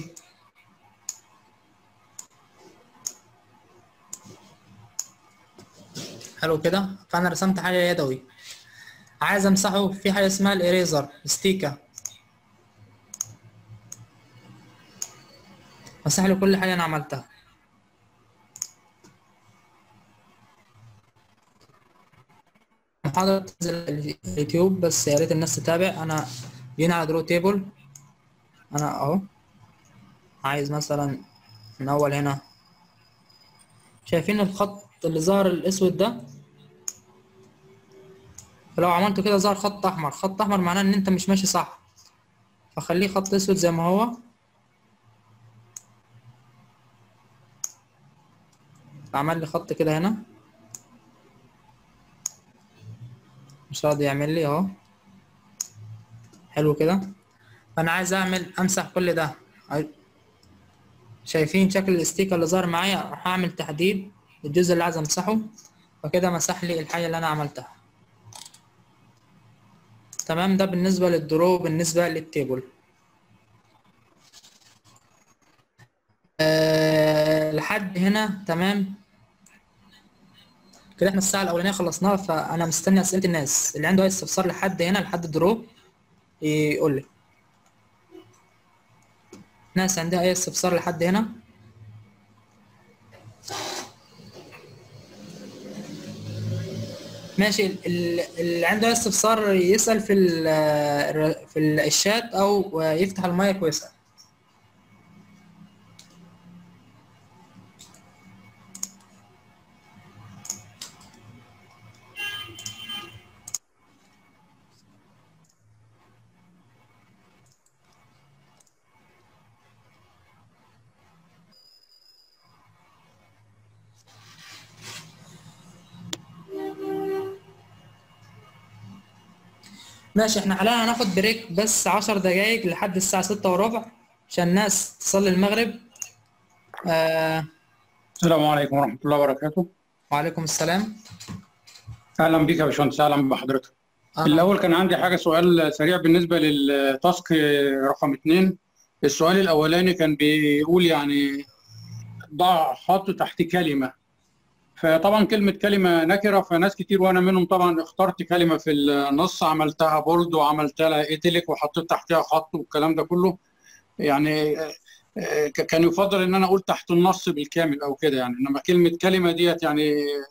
حلو كده فانا رسمت حاجه يدوي عايز امسحه في حاجه اسمها الاريزر ستيكا مسح لي كل حاجه انا عملتها محاضرة تنزل اليوتيوب بس يا ريت الناس تتابع انا جينا على درو تيبل انا اهو عايز مثلا من اول هنا شايفين الخط اللي ظهر الاسود ده فلو عملته كده ظهر خط احمر خط احمر معناه ان انت مش ماشي صح فخليه خط اسود زي ما هو عمل لي خط كده هنا مش راضي يعمل لي اهو حلو كده فانا عايز اعمل امسح كل ده شايفين شكل الاستيكر اللي ظهر معايا راح اعمل تحديد الجزء اللي عايز امسحه فكده مسح لي الحاجه اللي انا عملتها تمام ده بالنسبه للدرو بالنسبه للتيبل أه لحد هنا تمام كده احنا الساعة الأولانية خلصناها فأنا مستني أسئلة الناس اللي عنده أي استفسار لحد هنا لحد الدرو يقول لي ناس عندها أي استفسار لحد هنا ماشي اللي عنده أي استفسار يسأل في ال في الشات أو يفتح المايك ويسأل ماشي احنا حاليا هناخد بريك بس عشر دقايق لحد الساعة ستة وربع عشان الناس تصلي المغرب آه السلام عليكم ورحمة الله وبركاته وعليكم السلام أهلا بك يا باشمهندس أهلا بحضرتك أهلا. الأول كان عندي حاجة سؤال سريع بالنسبة للتاسك رقم اثنين السؤال الأولاني كان بيقول يعني ضع خط تحت كلمة فطبعا كلمة كلمة نكرة فناس كتير وأنا منهم طبعا اخترت كلمة في النص عملتها بولد وعملت لها ايتيليك وحطيت تحتها خط والكلام ده كله يعني كان يفضل ان انا اقول تحت النص بالكامل او كده يعني انما كلمه كلمه ديت يعني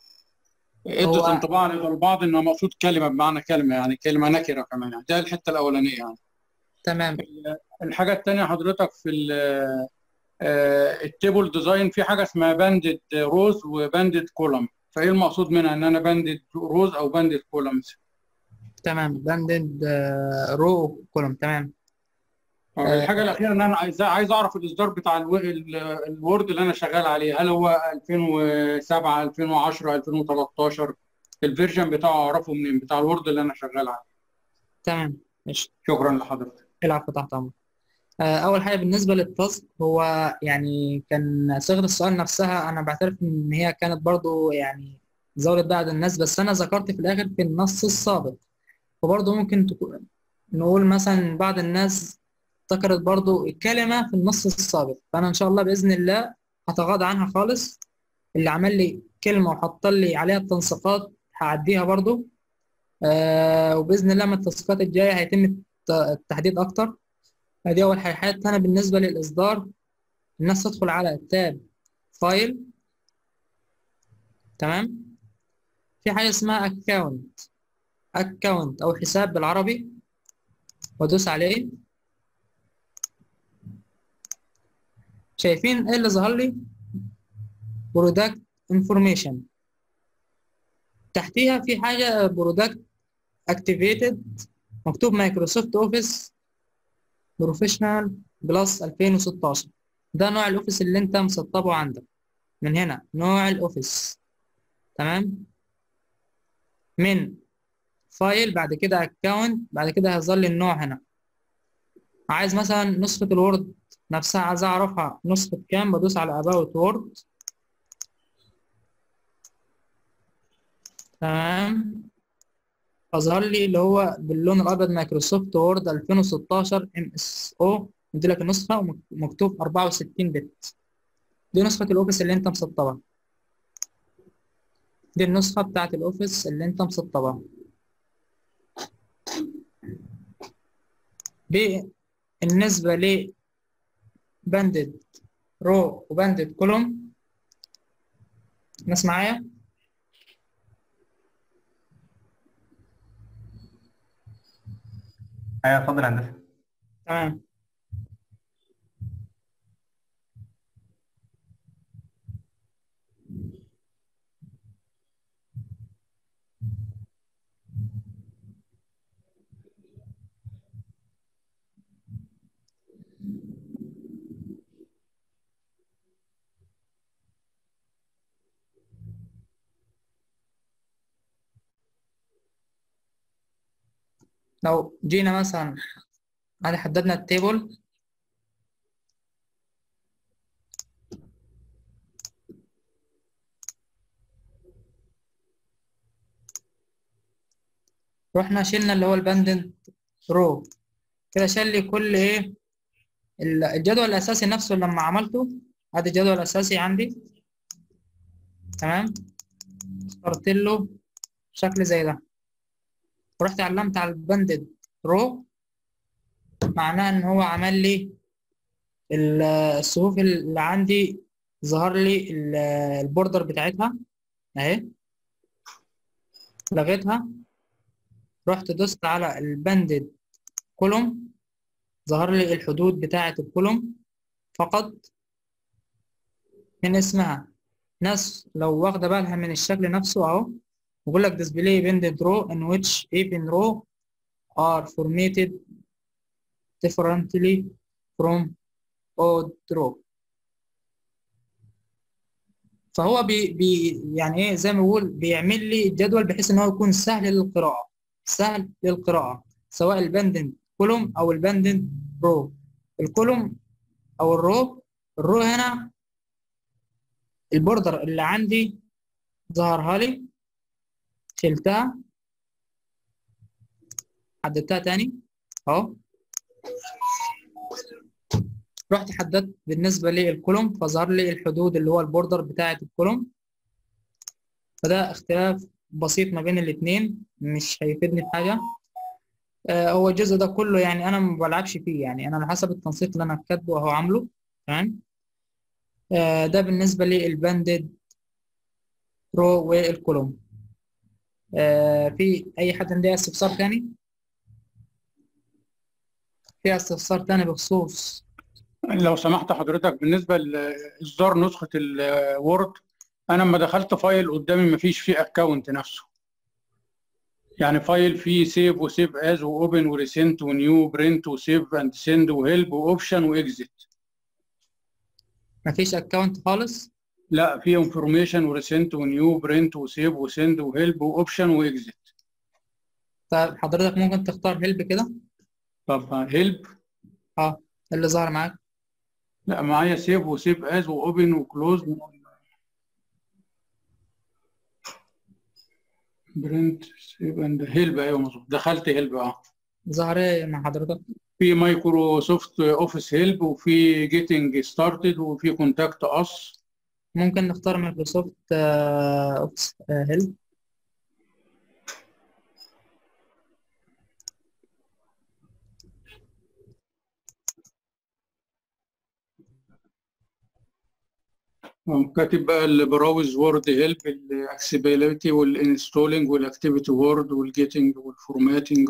ادت هو- انطباع لدى البعض انه مقصود كلمه بمعنى كلمه يعني كلمه نكره كمان يعني ده الحته الاولانيه يعني تمام الحاجه الثانيه حضرتك في ال- آه، التيبل ديزاين في حاجه اسمها باندد روز وباندد كولم فايه المقصود منها ان انا باندد روز او باندد كولمز تمام باندد رو كولوم تمام الحاجه الاخيره ان انا عايز عايز اعرف الاصدار بتاع الو- ال- الوورد اللي انا شغال عليه هل هو 2007 2010 2013 الفيرجن بتاعه اعرفه منين بتاع الوورد اللي انا شغال عليه تمام ماشي شكرا لحضرتك العفو تحت امرك آه، اول حاجه بالنسبه للتاسك هو يعني كان صيغه السؤال نفسها انا بعترف ان هي كانت برضو يعني زودت بعض الناس بس انا ذكرت في الاخر في النص السابق وبرضو ممكن تكون نقول مثلا بعض الناس ذكرت برضو الكلمه في النص السابق فانا ان شاء الله باذن الله هتغاضى عنها خالص اللي عمل لي كلمه وحط لي عليها التنسيقات هعديها برضو آه وباذن الله من التاسكات الجايه هيتم الت- التحديد اكتر ادي اول حاجه الحاجه التانيه بالنسبه للاصدار الناس تدخل على التاب فايل تمام في حاجه اسمها اكونت اكونت او حساب بالعربي وادوس عليه شايفين ايه اللي ظهر لي برودكت انفورميشن تحتيها في حاجه برودكت اكتيفيتد مكتوب مايكروسوفت اوفيس بروفيشنال بلس 2016 ده نوع الاوفيس اللي انت مسطبه عندك من هنا نوع الاوفيس تمام من فايل بعد كده اكونت بعد كده هيظهر لي النوع هنا عايز مثلا نسخة الوورد نفسها عايز اعرفها نسخة كام بدوس على about وورد تمام اظهر لي اللي هو باللون الابيض مايكروسوفت وورد 2016 ام اس او مدي لك النسخة ومكتوب 64 بت دي نسخة الاوفيس اللي انت مسطبها دي النسخة بتاعت الاوفيس اللي انت مسطبها بالنسبة ل باندد رو وباندد كولوم ناس معايا ايوه اتفضل يا هندسه تمام لو جينا مثلا ادي حددنا التيبل رحنا شلنا اللي هو الباندنت رو كده شال لي كل ايه ال- الجدول الاساسي نفسه لما عملته ادي الجدول الاساسي عندي تمام اخترت له شكل زي ده ورحت علمت على الباندد رو معناه ان هو عمل لي ال- الصفوف اللي عندي ظهر لي ال- البوردر بتاعتها اهي لغيتها رحت دوست على الباندد كولوم ظهر لي الحدود بتاعة الكولوم فقط من اسمها ناس لو واخدة بالها من الشكل نفسه اهو بيقول لك display banded row in which even row are formatted differently from odd row فهو بي بي يعني ايه زي ما بقول بيعمل لي الجدول بحيث ان هو يكون سهل للقراءة سهل للقراءة سواء البندن كولوم او البندن رو الكولوم او الرو الرو هنا البوردر اللي عندي ظهرها لي شلتها حددتها تاني اهو رحت حددت بالنسبة للكولوم فظهر لي الحدود اللي هو البوردر بتاعة الكولوم فده اختلاف بسيط ما بين الاتنين مش هيفيدني في حاجة آه هو الجزء ده كله يعني انا ما بلعبش فيه يعني انا على حسب التنسيق اللي انا كاتبه اهو عامله تمام آه ده بالنسبة للباندد رو والكولوم آه في اي حد عنده استفسار تاني في استفسار تاني بخصوص لو سمحت حضرتك بالنسبة لإصدار نسخة الوورد أنا لما دخلت فايل قدامي مفيش فيه أكونت نفسه يعني فايل فيه سيف وسيف از واوبن وريسنت ونيو برنت وسيف اند سند وهيلب واوبشن واكزيت مفيش اكونت خالص لا في انفورميشن وريسنت ونيو برنت وسيف وسند وهيلب واوبشن واكزيت طيب حضرتك ممكن تختار هيلب كده طب هيلب اه اللي ظهر معاك لا معايا سيف وسيف از واوبن وكلوز برنت سيف اند هيلب ايوه مظبوط دخلت هيلب اه ظهر ايه مع حضرتك في مايكروسوفت اوفيس هيلب وفي جيتنج ستارتد وفي كونتاكت اس ممكن نختار مايكروسوفت آه، اوفيس آه، هيلب كاتب بقى البراوز وورد هيلب الاكسبيليتي والانستولينج والاكتيفيتي وورد والجيتنج والفورماتنج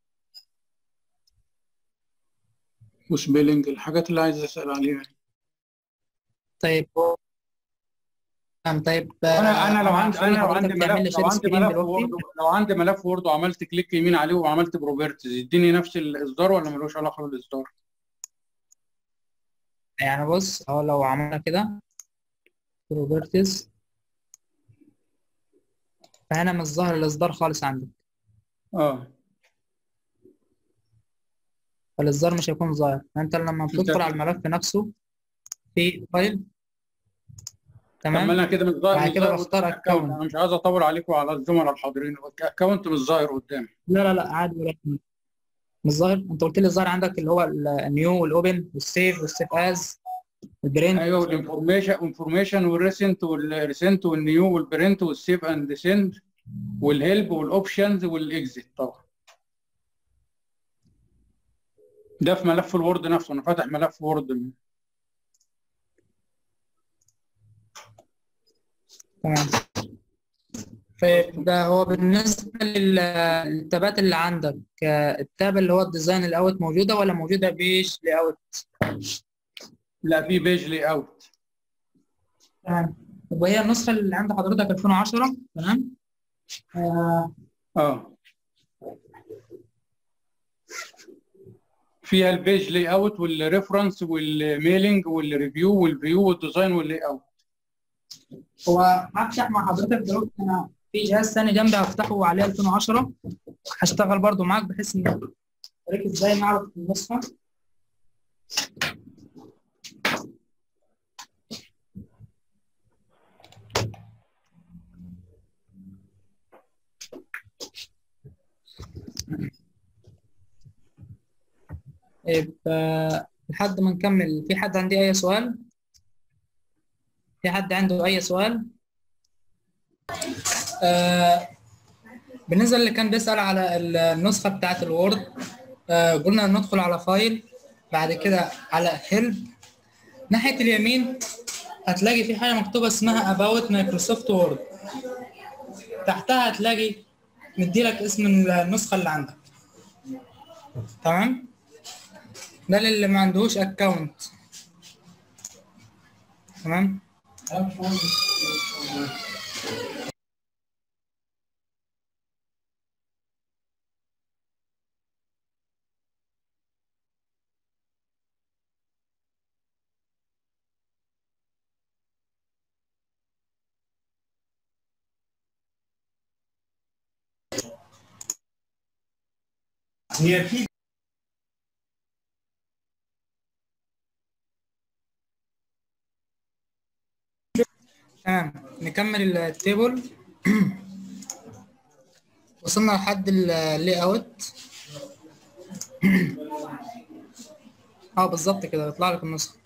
وسبيلنج الحاجات اللي عايز اسال عليها طيب تمام طيب انا انا لو آه، عندي عشان انا لو حضرتك عندي تعمل لي ملف لو شير عندي سكرين ملف دلوقتي وورد لو عندي ملف وورد وعملت كليك يمين عليه وعملت بروبرتيز يديني نفس الاصدار ولا ملوش علاقه بالاصدار؟ يعني بص اهو لو عملنا كده بروبرتيز فهنا مش ظاهر الاصدار خالص عندك اه فالاصدار مش هيكون ظاهر فانت لما بتدخل على الملف نفسه في فايل طب ما تمام انا كده مش ظاهر بعد مش كده ظاهر بختار قدامي account. انا مش عايز اطول عليكم على الزملاء الحاضرين الاكونت مش ظاهر قدامي لا لا لا عادي ولا يهمك. مش ظاهر انت قلت لي الظاهر عندك اللي هو النيو والاوبن والسيف والسيف از البرنت ايوه والانفورميشن انفورميشن والريسنت والريسنت والنيو والبرنت والسيف اند سند والهيلب والاوبشنز والاكزيت طبعا ده في ملف الوورد نفسه انا فاتح ملف وورد تمام طيب ده هو بالنسبة لل- للتابات اللي عندك آه، التاب اللي هو الديزاين الاوت موجودة ولا موجودة بيج لاوت لا في بيج لي اوت تمام طب وهي النسخة اللي عند حضرتك 2010 تمام آه اه فيها البيج لي اوت والريفرنس والميلينج والريفيو والفيو والديزاين واللي اوت هو هفتح مع حضرتك دلوقتي انا في جهاز ثاني جنبي هفتحه عليه 2010 هشتغل برضو معاك بحيث ان اوريك ازاي نعرف النسخة طيب آه، لحد ما نكمل في حد عندي اي سؤال في حد عنده اي سؤال آه بالنسبه اللي كان بيسال على النسخه بتاعه الوورد آه قلنا ندخل على فايل بعد كده على هيلب ناحيه اليمين هتلاقي في حاجه مكتوبه اسمها about مايكروسوفت وورد تحتها هتلاقي مديلك اسم النسخه اللي عندك تمام ده للي ما عندهوش اكونت تمام هي في تمام نكمل التيبل وصلنا لحد اللي اوت اه بالظبط كده يطلع لك النسخه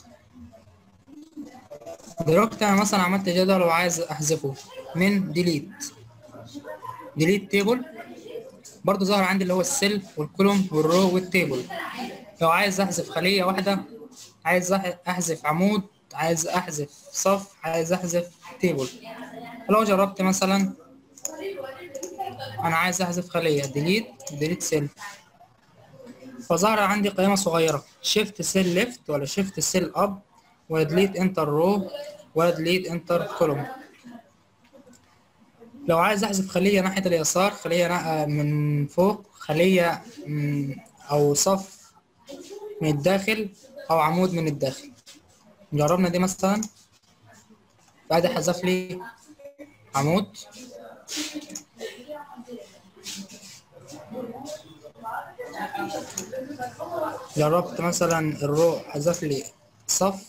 دلوقتي انا مثلا عملت جدول وعايز احذفه من ديليت ديليت تيبل برضو ظهر عندي اللي هو السيل والكولوم والرو والتيبل لو عايز احذف خليه واحده عايز أح- احذف عمود عايز احذف صف عايز احذف تيبل لو جربت مثلا انا عايز احذف خليه ديليت ديليت سيل فظهر عندي قائمه صغيره شيفت سيل ليفت ولا شيفت سيل اب ولا ديليت انتر رو ولا ديليت انتر كولوم لو عايز احذف خليه ناحيه اليسار خليه نا- من فوق خليه من او صف من الداخل او عمود من الداخل جربنا دي مثلا بعد حذف لي عمود جربت مثلا الرو حذف لي صف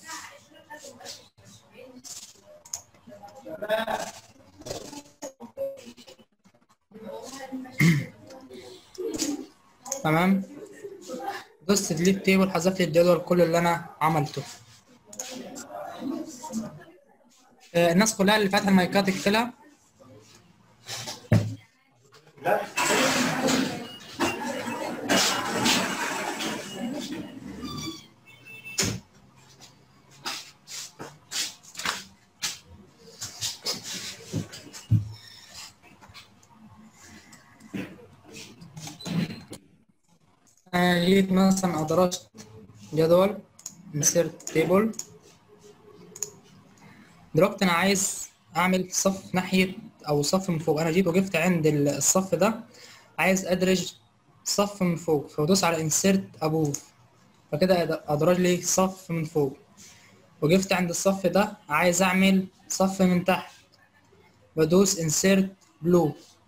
تمام دوست ديليت تيبل حذف لي الجدول كل اللي انا عملته آه، الناس كلها اللي فاتحه المايكات اقفلها انا جيت مثلا ادرجت جدول insert table دلوقتي انا عايز اعمل صف ناحيه او صف من فوق انا جيت وقفت عند الصف ده عايز ادرج صف من فوق فبدوس على insert above فكده ادرج لي صف من فوق وقفت عند الصف ده عايز اعمل صف من تحت بدوس insert blue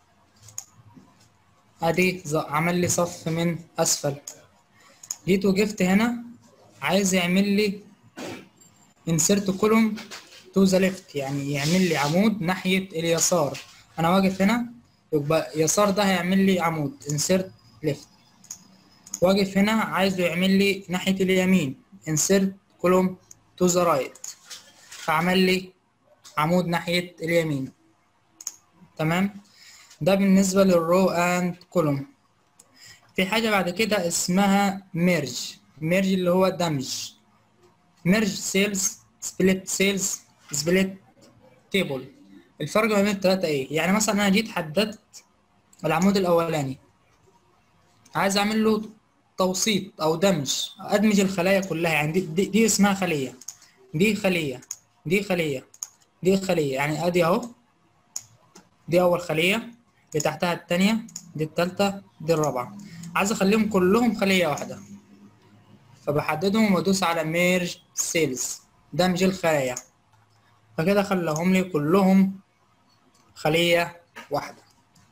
ادي عمل لي صف من اسفل جيت وقفت هنا عايز يعمل لي insert column to the left يعني يعمل لي عمود ناحية اليسار انا واقف هنا يبقى يسار ده هيعمل لي عمود insert left واقف هنا عايزه يعمل لي ناحية اليمين insert column to the right فعمل لي عمود ناحية اليمين تمام ده بالنسبة للرو اند كولوم في حاجة بعد كده اسمها ميرج ميرج اللي هو دمج ميرج سيلز سبليت سيلز سبليت تيبل الفرق ما بين التلاتة ايه يعني مثلا انا جيت حددت العمود الاولاني عايز اعمل له توسيط او دمج ادمج الخلايا كلها يعني دي, دي, دي اسمها خلية دي خلية دي خلية دي خلية يعني ادي اهو دي اول خلية اللي تحتها التانية دي التالتة دي الرابعة عايز اخليهم كلهم خلية واحدة فبحددهم وادوس على ميرج سيلز دمج الخلايا فكده خلاهم لي كلهم خلية واحدة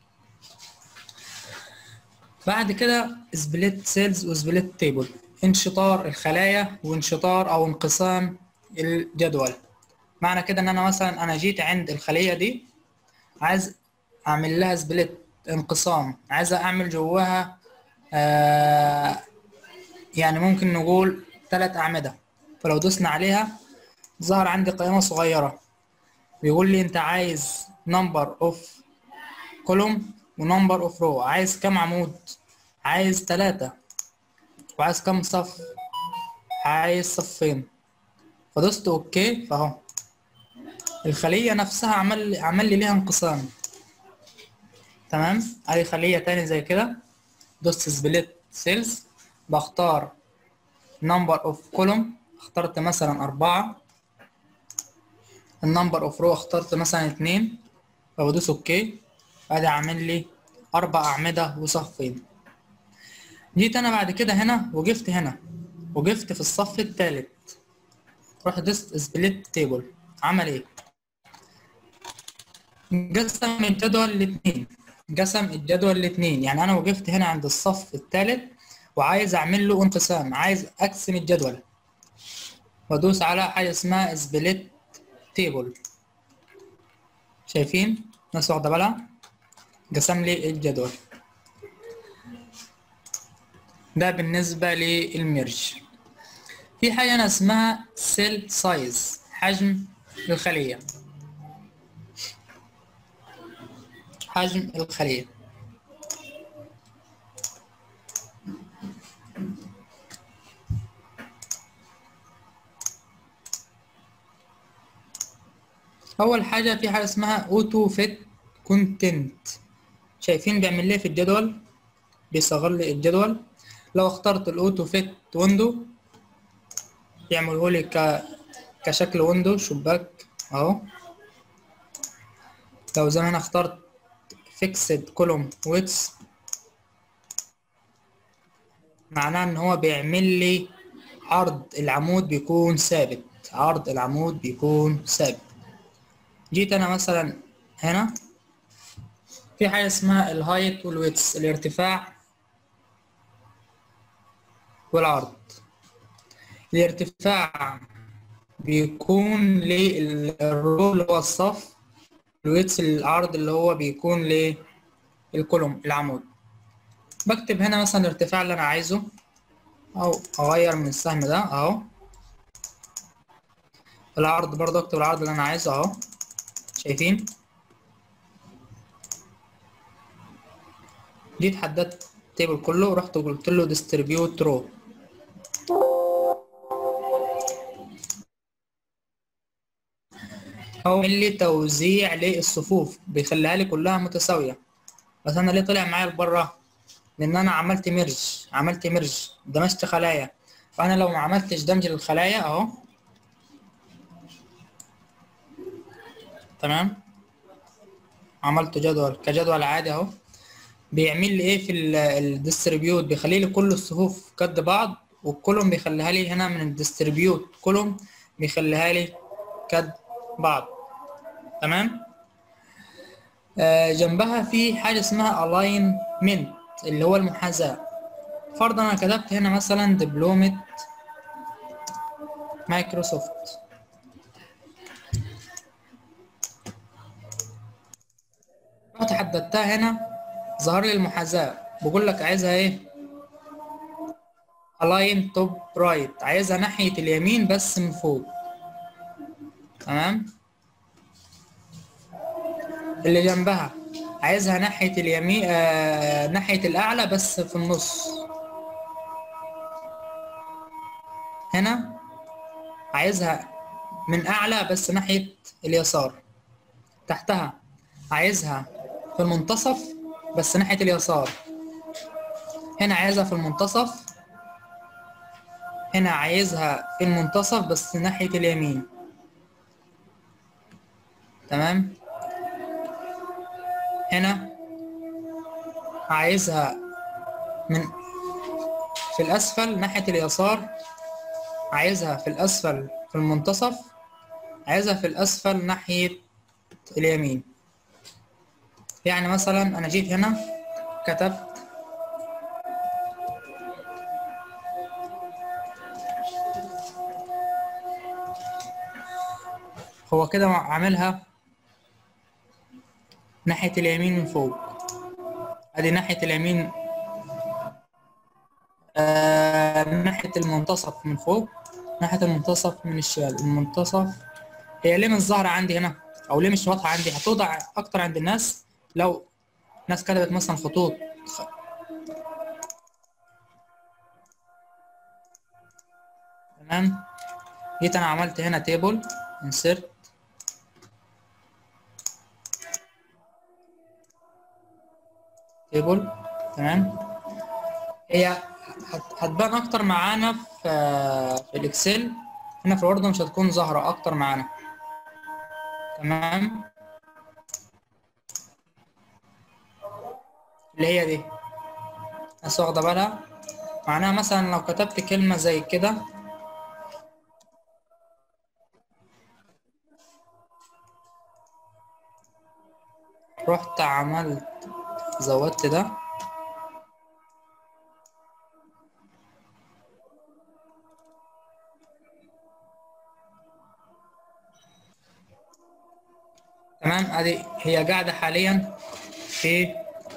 بعد كده سبليت سيلز وسبليت تيبل انشطار الخلايا وانشطار او انقسام الجدول معنى كده ان انا مثلا انا جيت عند الخلية دي عايز اعمل لها سبليت انقسام عايز اعمل جواها آه يعني ممكن نقول ثلاث اعمدة فلو دوسنا عليها ظهر عندي قائمة صغيرة بيقول لي انت عايز نمبر اوف كولوم ونمبر اوف رو عايز كم عمود عايز ثلاثة وعايز كم صف عايز صفين فدوست اوكي فاهو الخلية نفسها عمل عمل لي ليها انقسام تمام ادي خلية تاني زي كده دوست سبليت سيلز بختار نمبر اوف كولوم اخترت مثلا أربعة النمبر اوف رو اخترت مثلا اتنين فبدوس اوكي ادي عامل لي اربع اعمدة وصفين جيت انا بعد كده هنا وقفت هنا وقفت في الصف التالت رحت دوست سبليت تيبل عمل ايه قسم الجدول لاتنين قسم الجدول لاتنين يعني انا وقفت هنا عند الصف الثالث وعايز اعمل له انقسام عايز اقسم الجدول وادوس على حاجه اسمها سبليت تيبل شايفين ناس واخده بالها قسم لي الجدول ده بالنسبه للميرج في حاجه أنا اسمها سيل سايز حجم الخليه حجم الخلية أول حاجة في حاجة اسمها أوتو فيت كونتنت شايفين بيعمل لي في الجدول بيصغر لي الجدول لو اخترت الأوتو فيت ويندو يعمله لي ك... كشكل ويندو شباك أهو لو زي ما أنا اخترت fixed column width معناه ان هو بيعمل لي عرض العمود بيكون ثابت عرض العمود بيكون ثابت جيت انا مثلا هنا في حاجه اسمها الهايت والويتس الارتفاع والعرض الارتفاع بيكون للرو اللي هو الصف الويتس العرض اللي هو بيكون للكولوم العمود بكتب هنا مثلا الارتفاع اللي انا عايزه او اغير من السهم ده اهو العرض برضه اكتب العرض اللي انا عايزه اهو شايفين جيت حددت التيبل كله ورحت قلت له ديستريبيوت رو هو لي توزيع للصفوف بيخليها لي كلها متساوية بس أنا ليه طلع معايا لبره لان انا عملت ميرج عملت ميرج دمجت خلايا فانا لو ما عملتش دمج للخلايا اهو تمام عملت جدول كجدول عادي اهو بيعمل لي ايه في الديستريبيوت بيخلي لي كل الصفوف قد بعض والكولوم بيخليها لي هنا من الديستريبيوت كولوم بيخليها لي قد بعض تمام آه جنبها في حاجه اسمها alignment اللي هو المحاذاه فرضا انا كتبت هنا مثلا دبلومه مايكروسوفت رحت حددتها هنا ظهر لي المحاذاة بقول لك عايزها ايه align top right عايزها ناحية اليمين بس من فوق تمام اللي جنبها عايزها ناحية اليمين آه ناحية الأعلى بس في النص هنا عايزها من أعلى بس ناحية اليسار تحتها عايزها في المنتصف بس ناحية اليسار هنا عايزها في المنتصف هنا عايزها في المنتصف بس ناحية اليمين تمام هنا عايزها من في الأسفل ناحية اليسار عايزها في الأسفل في المنتصف عايزها في الأسفل ناحية اليمين يعني مثلا أنا جيت هنا كتبت هو كده عاملها ناحية اليمين من فوق ادي ناحية اليمين آه ناحية المنتصف من فوق ناحية المنتصف من الشمال المنتصف هي ليه مش ظاهرة عندي هنا او ليه مش واضحة عندي هتوضع اكتر عند الناس لو ناس كتبت مثلا خطوط تمام جيت انا عملت هنا تيبل insert تيبل تمام هي هت- هتبان اكتر معانا في في الاكسل هنا في الوورد مش هتكون ظاهرة اكتر معانا تمام اللي هي دي بس واخدة بالها معناها مثلا لو كتبت كلمة زي كده رحت عملت زودت ده تمام ادي هي قاعدة حاليا في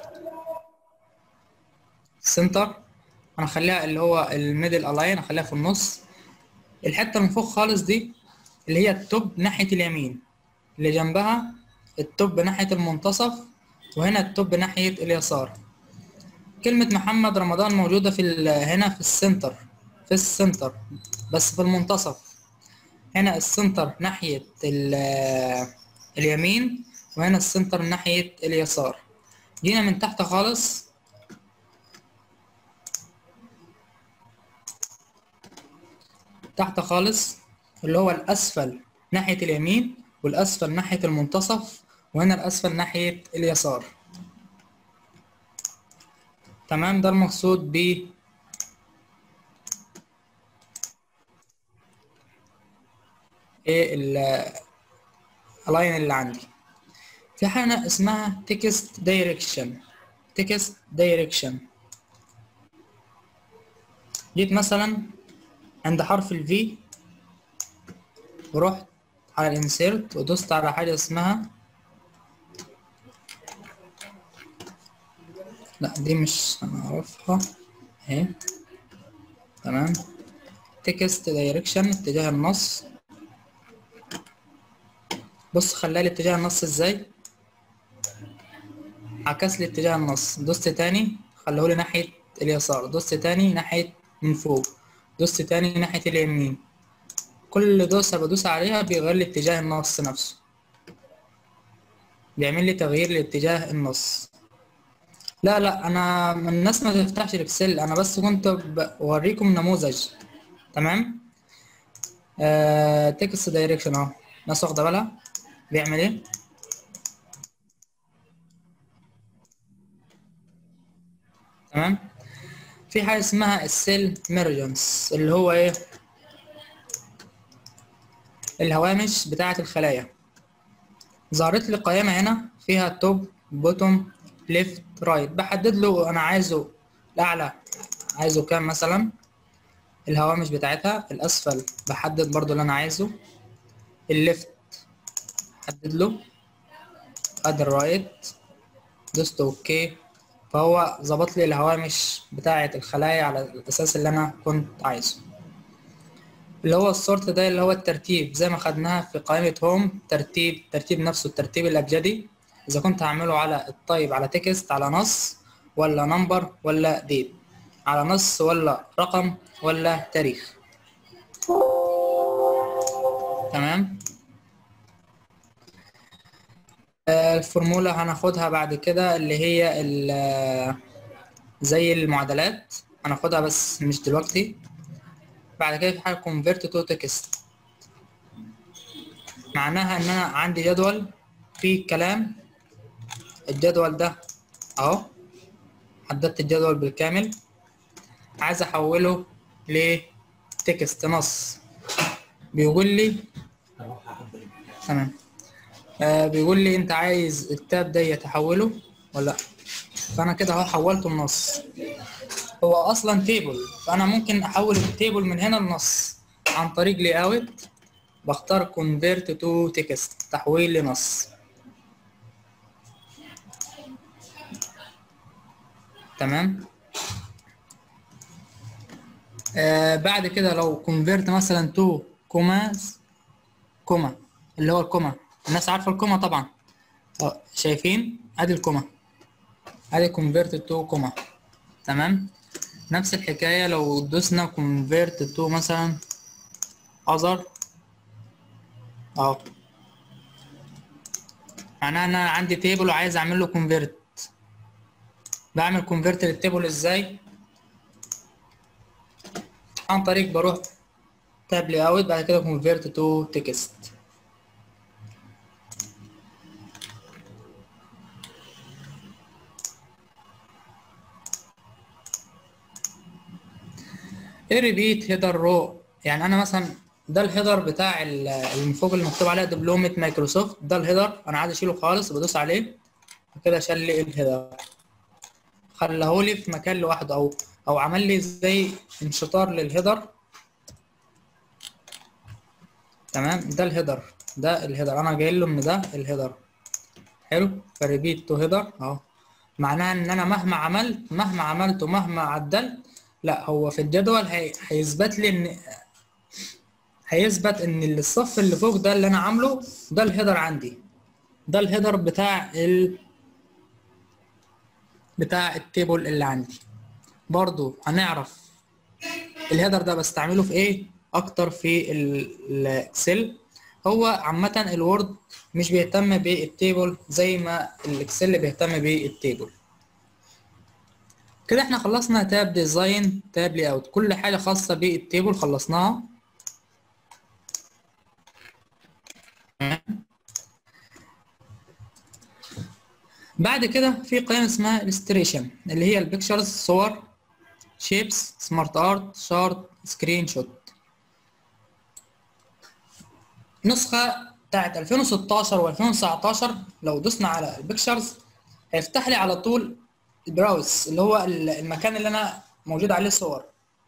سنتر انا اخليها اللي هو الميدل الاين اخليها في النص الحتة من فوق خالص دي اللي هي التوب ناحية اليمين اللي جنبها التوب ناحية المنتصف وهنا التوب ناحية اليسار كلمة محمد رمضان موجودة في ال- هنا في السنتر في السنتر بس في المنتصف هنا السنتر ناحية ال- اليمين وهنا السنتر ناحية اليسار جينا من تحت خالص تحت خالص اللي هو الأسفل ناحية اليمين والأسفل ناحية المنتصف وهنا الأسفل ناحية اليسار تمام ده المقصود ب ايه ال اللاين اللي عندي في حاجة اسمها text direction text direction جيت مثلا عند حرف ال V ورحت على الانسيرت ودوست على حاجة اسمها لا دي مش هنعرفها اهي تمام تكست دايركشن اتجاه النص بص خلالي اتجاه النص ازاي عكس لي اتجاه النص دوست تاني خلوهولي ناحية اليسار دوست تاني ناحية من فوق دوست تاني ناحية اليمين كل دوسة بدوس عليها بيغير لي اتجاه النص نفسه بيعمل لي تغيير لاتجاه النص لا لا انا من الناس ما تفتحش الاكسل انا بس كنت بوريكم نموذج تمام آه تكست دايركشن اهو الناس واخده بالها بيعمل ايه تمام في حاجه اسمها السيل ميرجنس اللي هو ايه الهوامش بتاعه الخلايا ظهرت لي قائمه هنا فيها توب بوتوم ليفت رايت بحدد له انا عايزه الاعلى عايزه كام مثلا الهوامش بتاعتها الاسفل بحدد برضو اللي انا عايزه الليفت حدد له ادي الرايت دوست اوكي فهو ظبط لي الهوامش بتاعه الخلايا على الاساس اللي انا كنت عايزه اللي هو السورت ده اللي هو الترتيب زي ما خدناها في قائمة هوم ترتيب ترتيب نفسه الترتيب الأبجدي إذا كنت هعمله على الطيب على تكست على نص ولا نمبر ولا ديت على نص ولا رقم ولا تاريخ تمام آه، الفورمولا هناخدها بعد كده اللي هي ال- زي المعادلات هناخدها بس مش دلوقتي بعد كده في حاجة convert to text معناها ان انا عندي جدول فيه كلام الجدول ده اهو حددت الجدول بالكامل عايز احوله لتكست نص بيقول لي تمام آه بيقول لي انت عايز التاب ده تحوله ولا لا فانا كده اهو حولته لنص هو اصلا تيبل فانا ممكن احول التيبل من هنا لنص عن طريق لي اوت بختار convert to text تحويل لنص تمام آه بعد كده لو convert مثلا to commas كوما اللي هو الكوما الناس عارفه الكوما طبعا اه شايفين ادي الكوما ادي convert to كوما تمام نفس الحكايه لو دوسنا convert to مثلا other اهو معناها ان انا عندي تيبل وعايز اعمل له كونفيرت بعمل كونفيرت للتيبل ازاي عن طريق بروح تاب لي اوت بعد كده كونفيرت تو تكست ايه ريبيت هيدر رو يعني انا مثلا ده الهيدر بتاع ال- اللي فوق اللي مكتوب عليها دبلومة مايكروسوفت ده الهيدر انا عايز اشيله خالص بدوس عليه كده شال لي الهيدر خلهولي في مكان لوحده او او عمل لي زي انشطار للهيدر تمام ده الهيدر ده الهيدر انا جاي له ان ده الهيدر حلو فريبيت تو هيدر اهو معناها ان انا مهما عملت مهما عملت ومهما عدلت لا هو في الجدول هي... هيثبت لي ان هيثبت ان الصف اللي فوق ده اللي انا عامله ده الهيدر عندي ده الهيدر بتاع ال بتاع التيبل اللي عندي برضو هنعرف الهيدر ده بستعمله في ايه اكتر في ال- الاكسل هو عامة الوورد مش بيهتم بالتيبل زي ما الاكسل بيهتم بالتيبل كده احنا خلصنا تاب ديزاين تاب لي اوت كل حاجة خاصة بالتيبل خلصناها بعد كده في قائمة اسمها illustration اللي هي البيكتشرز صور شيبس سمارت ارت شارت سكرين شوت نسخة بتاعت 2016 و2019 لو دوسنا على البيكتشرز هيفتح لي على طول البراوز اللي هو المكان اللي انا موجود عليه صور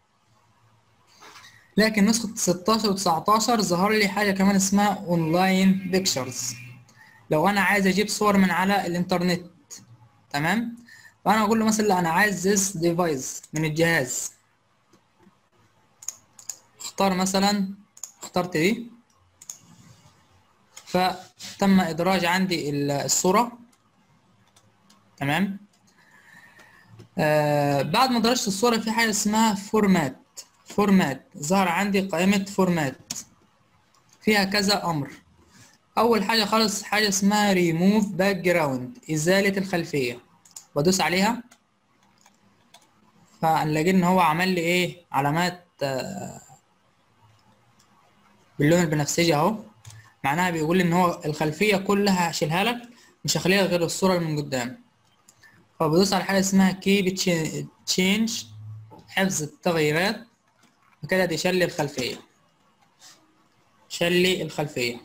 لكن نسخة 16 و19 ظهر لي حاجة كمان اسمها اونلاين بيكتشرز لو انا عايز اجيب صور من على الانترنت تمام فانا اقول له مثلا لا انا عايز this device من الجهاز اختار مثلا اخترت دي فتم ادراج عندي ال- الصورة تمام آه بعد ما درجت الصورة في حاجة اسمها فورمات فورمات ظهر عندي قائمة فورمات فيها كذا امر اول حاجه خالص حاجه اسمها ريموف باك جراوند ازاله الخلفيه بدوس عليها فنلاقي ان هو عمل لي ايه علامات آه، باللون البنفسجي اهو معناها بيقول لي ان هو الخلفيه كلها هشيلها لك مش هخليها غير الصوره اللي من قدام فبدوس على حاجه اسمها كيب تشينج حفظ التغييرات وكده دي شل الخلفيه شل لي الخلفيه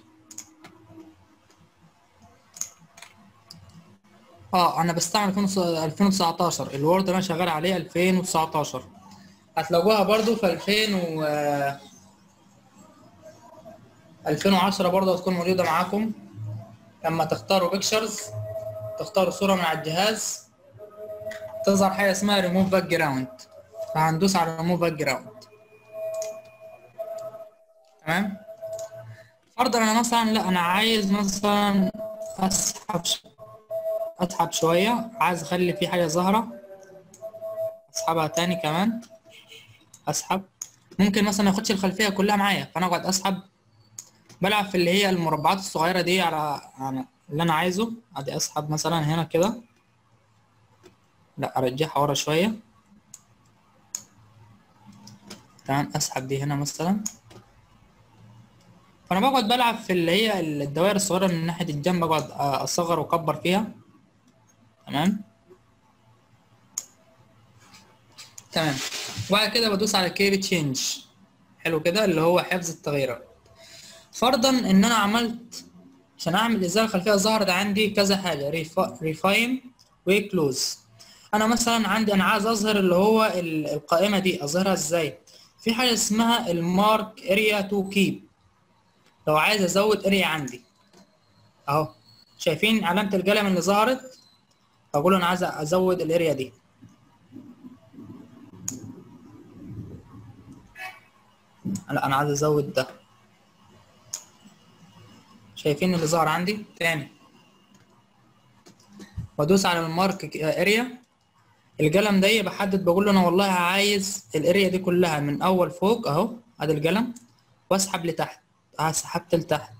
اه انا بستعمل 2019 الوورد اللي انا شغال عليه 2019 هتلاقوها برضو في 2000 و 2010 برضو هتكون موجودة معاكم لما تختاروا بيكتشرز تختاروا صورة من على الجهاز تظهر حاجة اسمها ريموف باك جراوند فهندوس على ريموف باك جراوند تمام فرضا انا مثلا لا انا عايز مثلا اسحب ش... اسحب شوية عايز اخلي في حاجة ظاهرة اسحبها تاني كمان اسحب ممكن مثلا ياخدش الخلفية كلها معايا فانا اقعد اسحب بلعب في اللي هي المربعات الصغيرة دي على على اللي انا عايزه ادي اسحب مثلا هنا كده لا ارجعها ورا شوية تمام اسحب دي هنا مثلا فانا بقعد بلعب في اللي هي الدوائر الصغيرة من ناحية الجنب بقعد اصغر واكبر فيها تمام تمام وبعد كده بدوس على كيب تشينج حلو كده اللي هو حفظ التغييرات فرضا ان انا عملت عشان اعمل ازاله خلفيه ظهرت عندي كذا حاجه ريفاين وكلوز انا مثلا عندي انا عايز اظهر اللي هو ال- القائمه دي اظهرها ازاي في حاجه اسمها المارك اريا تو كيب لو عايز ازود اريا عندي اهو شايفين علامه القلم اللي ظهرت اقول انا عايز ازود الاريا دي لا انا عايز ازود ده شايفين اللي ظهر عندي تاني وادوس على المارك اريا القلم ده بحدد بقول له انا والله عايز الاريا دي كلها من اول فوق اهو ادي القلم واسحب لتحت اه سحبت لتحت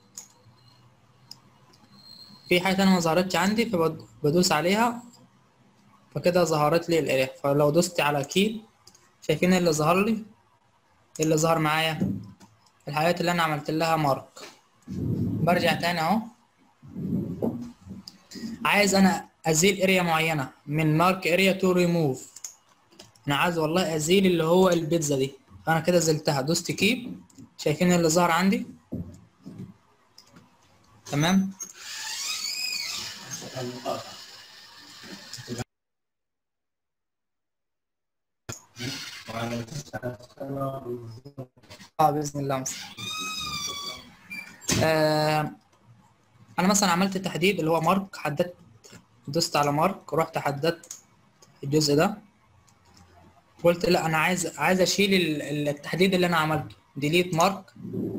في حاجه تانية ما ظهرتش عندي فبدوس عليها فكده ظهرت لي الاريا فلو دوست على كي شايفين اللي ظهر لي اللي ظهر معايا الحاجات اللي انا عملت لها مارك برجع تاني اهو عايز انا ازيل اريا معينه من مارك اريا تو ريموف انا عايز والله ازيل اللي هو البيتزا دي انا كده زلتها دوست كيب شايفين اللي ظهر عندي تمام اه باذن الله مثلا آه انا مثلا عملت تحديد اللي هو مارك حددت دوست على مارك ورحت حددت الجزء ده قلت لا انا عايز عايز اشيل ال- التحديد اللي انا عملته ديليت مارك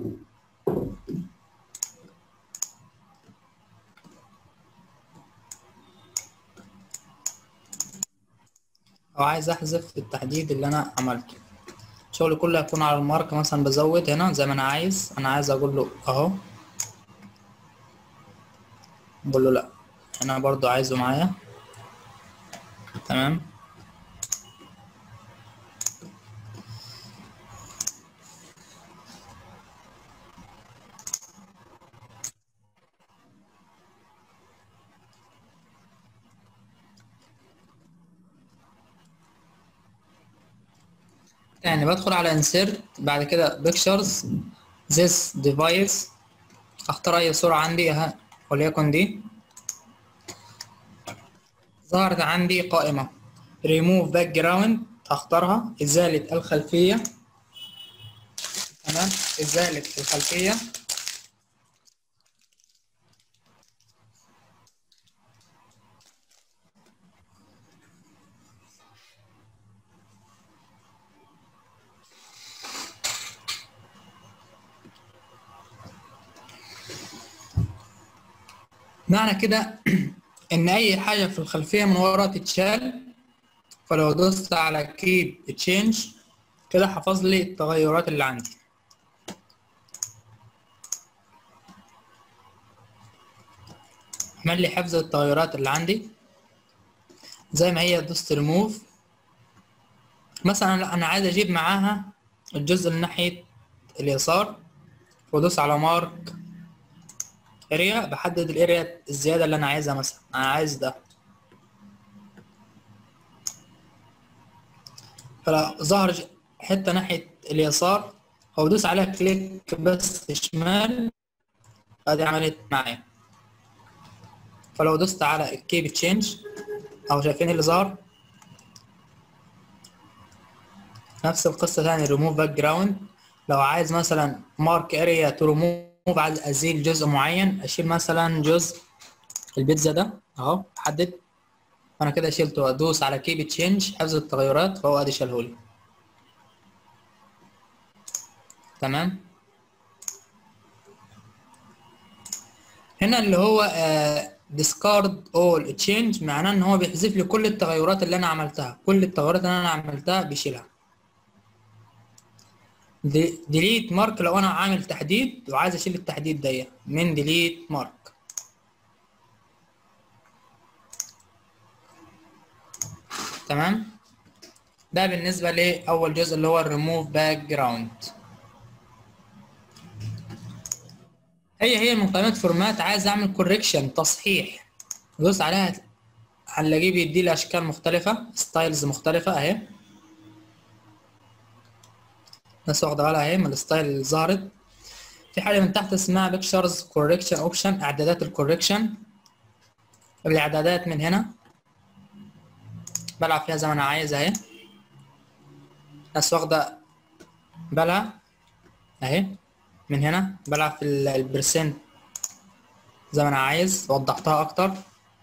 او عايز احذف التحديد اللي انا عملته شغلي كله هيكون على المارك مثلا بزود هنا زي ما انا عايز انا عايز اقول له اهو بقول له لا انا برضو عايزه معايا تمام يعني بدخل على insert بعد كده pictures this device اختار اي صورة عندي ها وليكن دي ظهرت عندي قائمة remove background اختارها ازالة الخلفية تمام ازالة الخلفية معنى كده ان اي حاجه في الخلفيه من ورا تتشال فلو دوست على كيب تشينج كده حفظ لي التغيرات اللي عندي عمل لي حفظ التغيرات اللي عندي زي ما هي دوست ريموف مثلا لا انا عايز اجيب معاها الجزء اللي ناحيه اليسار وادوس على مارك اريا بحدد الاريا الزياده اللي انا عايزها مثلا انا عايز ده فلو ظهر ج- حته ناحيه اليسار او دوس عليها كليك بس شمال ادي عملت معايا فلو دوست على الكيب تشينج او شايفين اللي ظهر نفس القصه تاني ريموف باك جراوند لو عايز مثلا مارك اريا تو ريموف عايز ازيل جزء معين اشيل مثلا جزء البيتزا ده اهو احدد انا كده شيلته ادوس على كيب تشينج حفظ التغيرات فهو ادي شالهولي تمام هنا اللي هو ديسكارد اول تشينج معناه ان هو بيحذف لي كل التغيرات اللي انا عملتها كل التغيرات اللي انا عملتها بيشيلها ديليت مارك لو انا عامل تحديد وعايز اشيل التحديد ده من ديليت مارك تمام ده بالنسبة لأول جزء اللي هو الريموف باك جراوند هي هي من قائمة فورمات عايز اعمل كوريكشن تصحيح دوس عليها هنلاقيه بيدي لي اشكال مختلفة ستايلز مختلفة اهي الناس واخدة بالها اهي من الستايل اللي ظهرت في حاجة من تحت اسمها بيكتشرز كوريكشن اوبشن اعدادات الكوريكشن الاعدادات من هنا بلعب فيها زي ما انا عايز اهي ناس واخدة بالها اهي من هنا بلعب في ال- البرسنت زي ما انا عايز وضحتها اكتر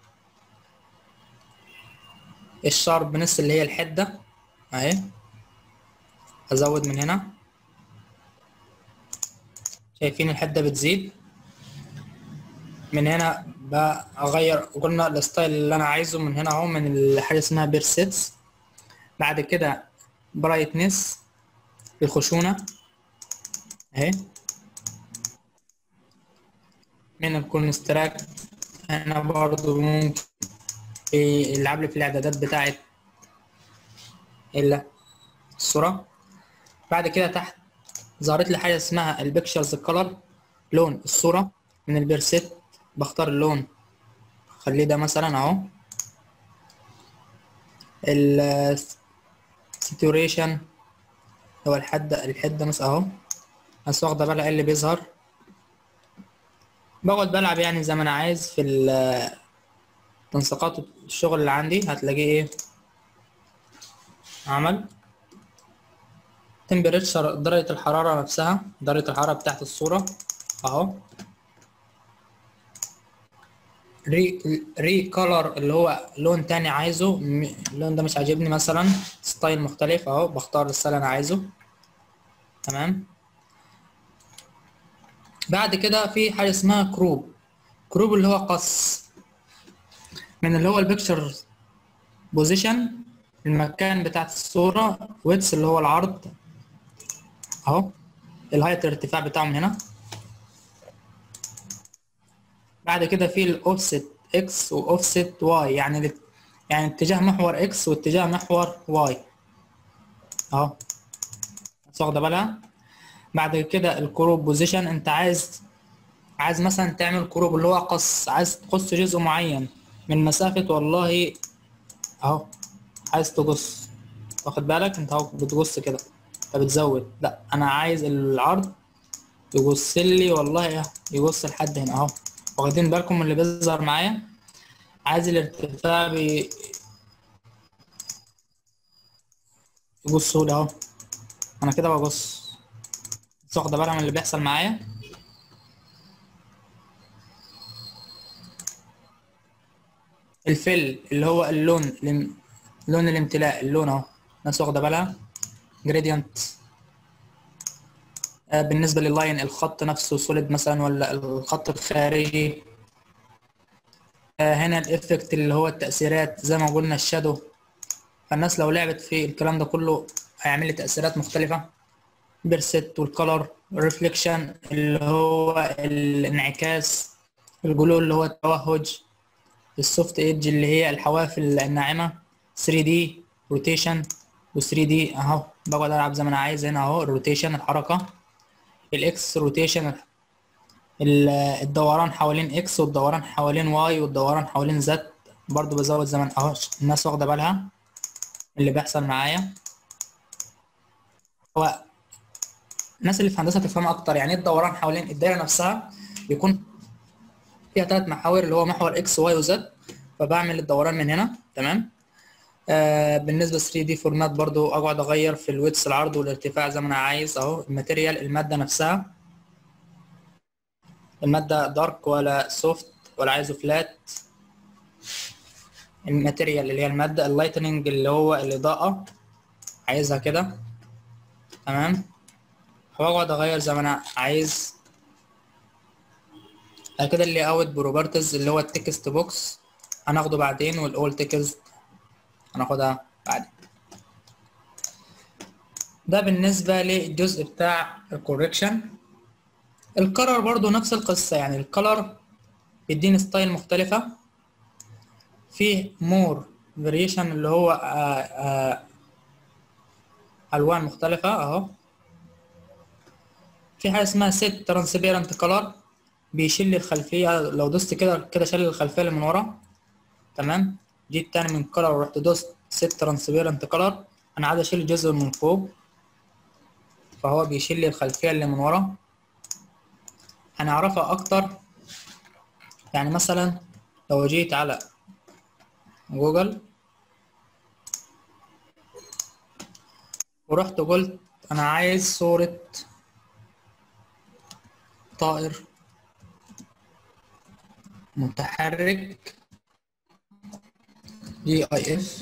الشارب بنص اللي هي الحدة اهي ازود من هنا شايفين الحدة بتزيد من هنا بغير قلنا الستايل اللي انا عايزه من هنا اهو من حاجة اسمها بيرسيتس بعد كده برايتنس الخشونة اهي من الكونستراكت هنا برضو ممكن يلعب لي في الاعدادات بتاعت الا الصورة بعد كده تحت ظهرت لي حاجة اسمها البيكتشرز كولر لون الصورة من البرسيت بختار اللون خليه ده مثلا اهو الساتوريشن هو الحد الحدة مثلا اهو بس واخدة بالها ايه اللي بيظهر بقعد بلعب يعني زي ما انا عايز في ال- تنسيقات الشغل اللي عندي هتلاقيه ايه عمل تمبريتشر درجة الحرارة نفسها درجة الحرارة بتاعت الصورة اهو ري ري كولر اللي هو لون تاني عايزه م- اللون ده مش عاجبني مثلا ستايل مختلف اهو بختار الستايل اللي انا عايزه تمام بعد كده في حاجة اسمها كروب كروب اللي هو قص من اللي هو البيكتشر بوزيشن المكان بتاعت الصورة ويتس اللي هو العرض اهو الهايت الارتفاع بتاعه من هنا بعد كده في الاوفست اكس واوفست واي يعني ال- يعني اتجاه محور اكس واتجاه محور واي اهو بس واخده بالها بعد كده الكروب بوزيشن انت عايز عايز مثلا تعمل كروب اللي هو قص عايز تقص جزء معين من مسافة والله اهو عايز تقص واخد بالك انت اهو بتقص كده انت بتزود لا انا عايز العرض يقص لي والله يقص لحد هنا اهو واخدين بالكم من اللي بيظهر معايا عايز الارتفاع بي... يقصه لي اهو انا كده بقص بس واخده بالها من اللي بيحصل معايا الفل اللي هو اللون الام- لون الامتلاء اللون اهو الناس واخده بالها جريدينت بالنسبه لللاين الخط نفسه سوليد مثلا ولا الخط الخارجي آه، هنا الافكت اللي هو التاثيرات زي ما قلنا الشادو فالناس لو لعبت في الكلام ده كله هيعمل لي تاثيرات مختلفه بيرست والكلر الريفليكشن اللي هو الانعكاس الجلو اللي هو التوهج السوفت ايدج اللي هي الحواف الناعمه 3 دي روتيشن و 3 دي اهو بقعد العب زي ما انا عايز هنا اهو الروتيشن الحركه الاكس روتيشن ال- الدوران حوالين اكس والدوران حوالين واي والدوران حوالين زد برضو بزود زمن اهو الناس واخده بالها اللي بيحصل معايا هو الناس اللي في هندسه تفهم اكتر يعني ايه الدوران حوالين الدايره نفسها بيكون فيها ثلاث محاور اللي هو محور اكس واي وزد فبعمل الدوران من هنا تمام آه بالنسبه 3 دي فورمات برضو اقعد اغير في الويدث العرض والارتفاع زي ما انا عايز اهو الماتيريال الماده نفسها الماده دارك ولا سوفت ولا عايزه فلات الماتيريال اللي هي الماده اللايتنينج اللي هو الاضاءه عايزها كده تمام واقعد اغير زي ما انا عايز بعد كده اللي اوت بروبرتيز اللي هو التكست بوكس هناخده بعدين والاول تكست هناخدها بعدين ده بالنسبة للجزء بتاع الكوريكشن الكلر برضو نفس القصة يعني الكلر بيديني ستايل مختلفة فيه مور فاريشن اللي هو آآ آآ ألوان مختلفة أهو في حاجة اسمها سيت ترانسبيرنت كلر بيشيل لي الخلفية لو دوست كده كده شال لي الخلفية اللي من ورا تمام جيت تاني من كلر ورحت دوست سيت ترانسبيرنت كلر أنا عايز أشيل الجزء من فوق فهو بيشيل لي الخلفية اللي من ورا هنعرفها أكتر يعني مثلا لو جيت على جوجل ورحت قلت أنا عايز صورة طائر متحرك دي اي اف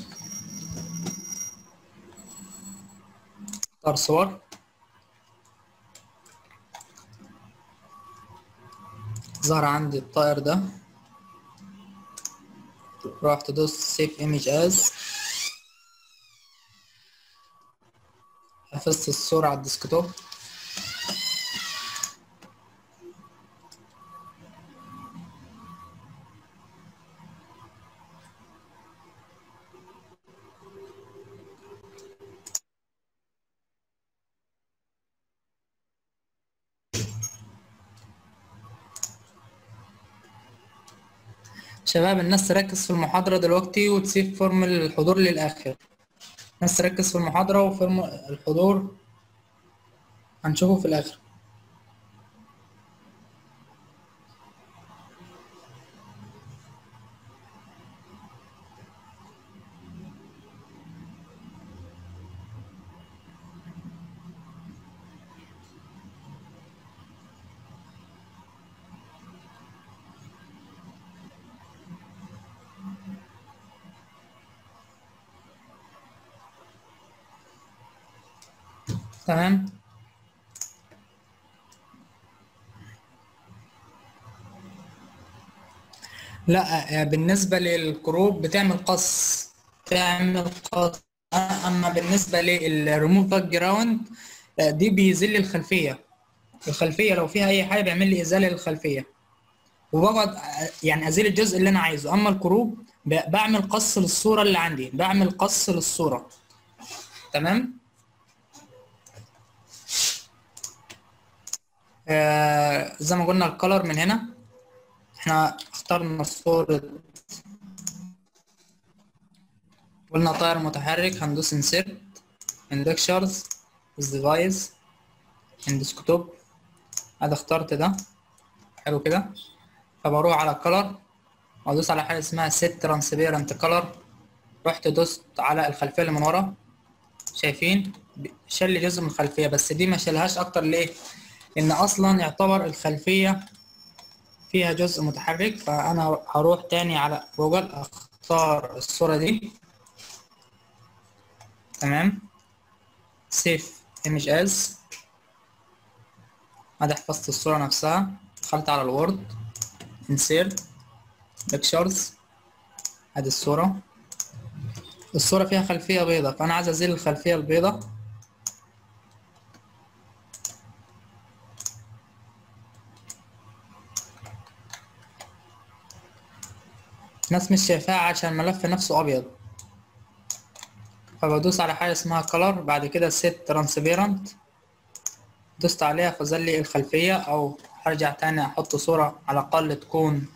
اختار صور ظهر عندي الطائر ده رحت دوست سيف ايمج از حفظت الصورة على الديسكتوب شباب الناس تركز في المحاضرة دلوقتي وتسيب فورم الحضور للآخر الناس تركز في المحاضرة وفورم الحضور هنشوفه في الآخر تمام لا آه، بالنسبة للكروب بتعمل قص تعمل قص أما بالنسبة للريموف باك جراوند دي بيزيل الخلفية الخلفية لو فيها أي حاجة بيعمل لي إزالة للخلفية وبقعد آه، يعني أزيل الجزء اللي أنا عايزه أما الكروب ب- بعمل قص للصورة اللي عندي بعمل قص للصورة تمام آه زي ما قلنا الكلر من هنا احنا اخترنا صورة قلنا طائر متحرك هندوس insert indexers device اندسكتوب ادي اخترت ده حلو كده فبروح على الكلر وادوس على حاجة اسمها set transparent color رحت دوست على الخلفية اللي من ورا شايفين شال لي جزء من الخلفية بس دي ما شالهاش اكتر ليه ان اصلا يعتبر الخلفية فيها جزء متحرك فانا هروح تاني على جوجل اختار الصورة دي تمام سيف ايمج از ادي حفظت الصورة نفسها دخلت على الوورد انسيرت بيكتشرز ادي الصورة الصورة فيها خلفية بيضة فانا عايز ازيل الخلفية البيضة ناس مش شايفاها عشان الملف نفسه ابيض فبدوس على حاجه اسمها color بعد كده set transparent دوست عليها فظل لي الخلفيه او هرجع تاني احط صوره على الاقل تكون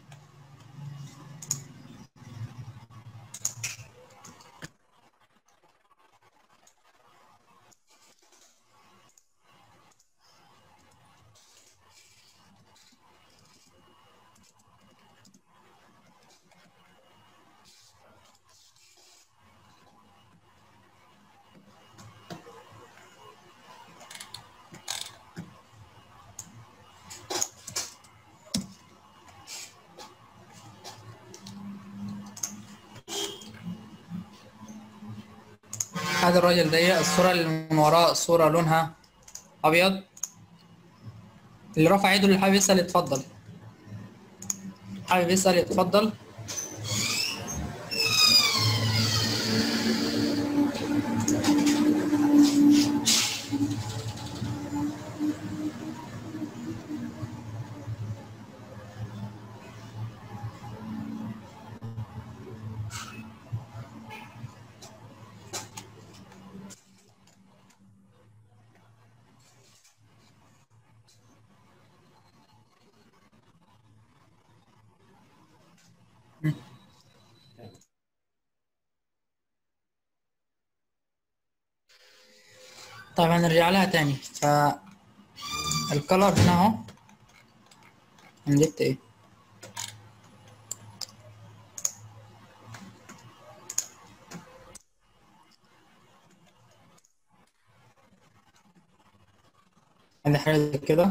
هذا الراجل ده الصورة اللي من وراه صورة لونها أبيض اللي رفع ايده اللي حابب يسأل يتفضل حابب يسأل يتفضل طيب هنرجع لها تاني ف الكلر هنا اهو انا جبت ايه ادي حاجه زي كده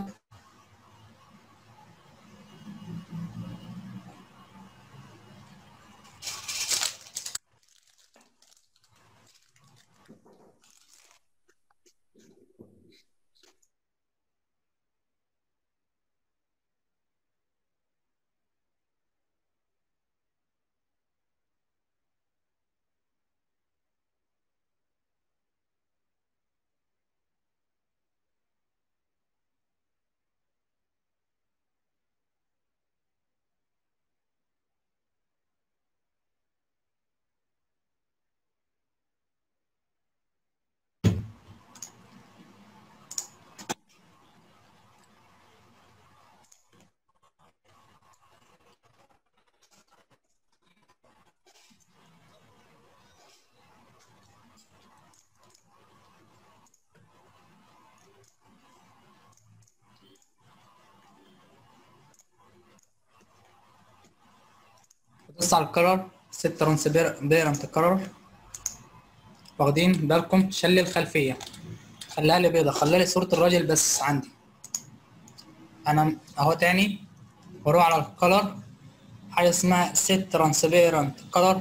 بص على الكرر ست ترانسبيرنت كرر واخدين بالكم شل الخلفيه خلاها لي بيضه خلى لي صوره الراجل بس عندي انا اهو تاني بروح على الكلر حاجه اسمها ست ترانسبيرنت كلر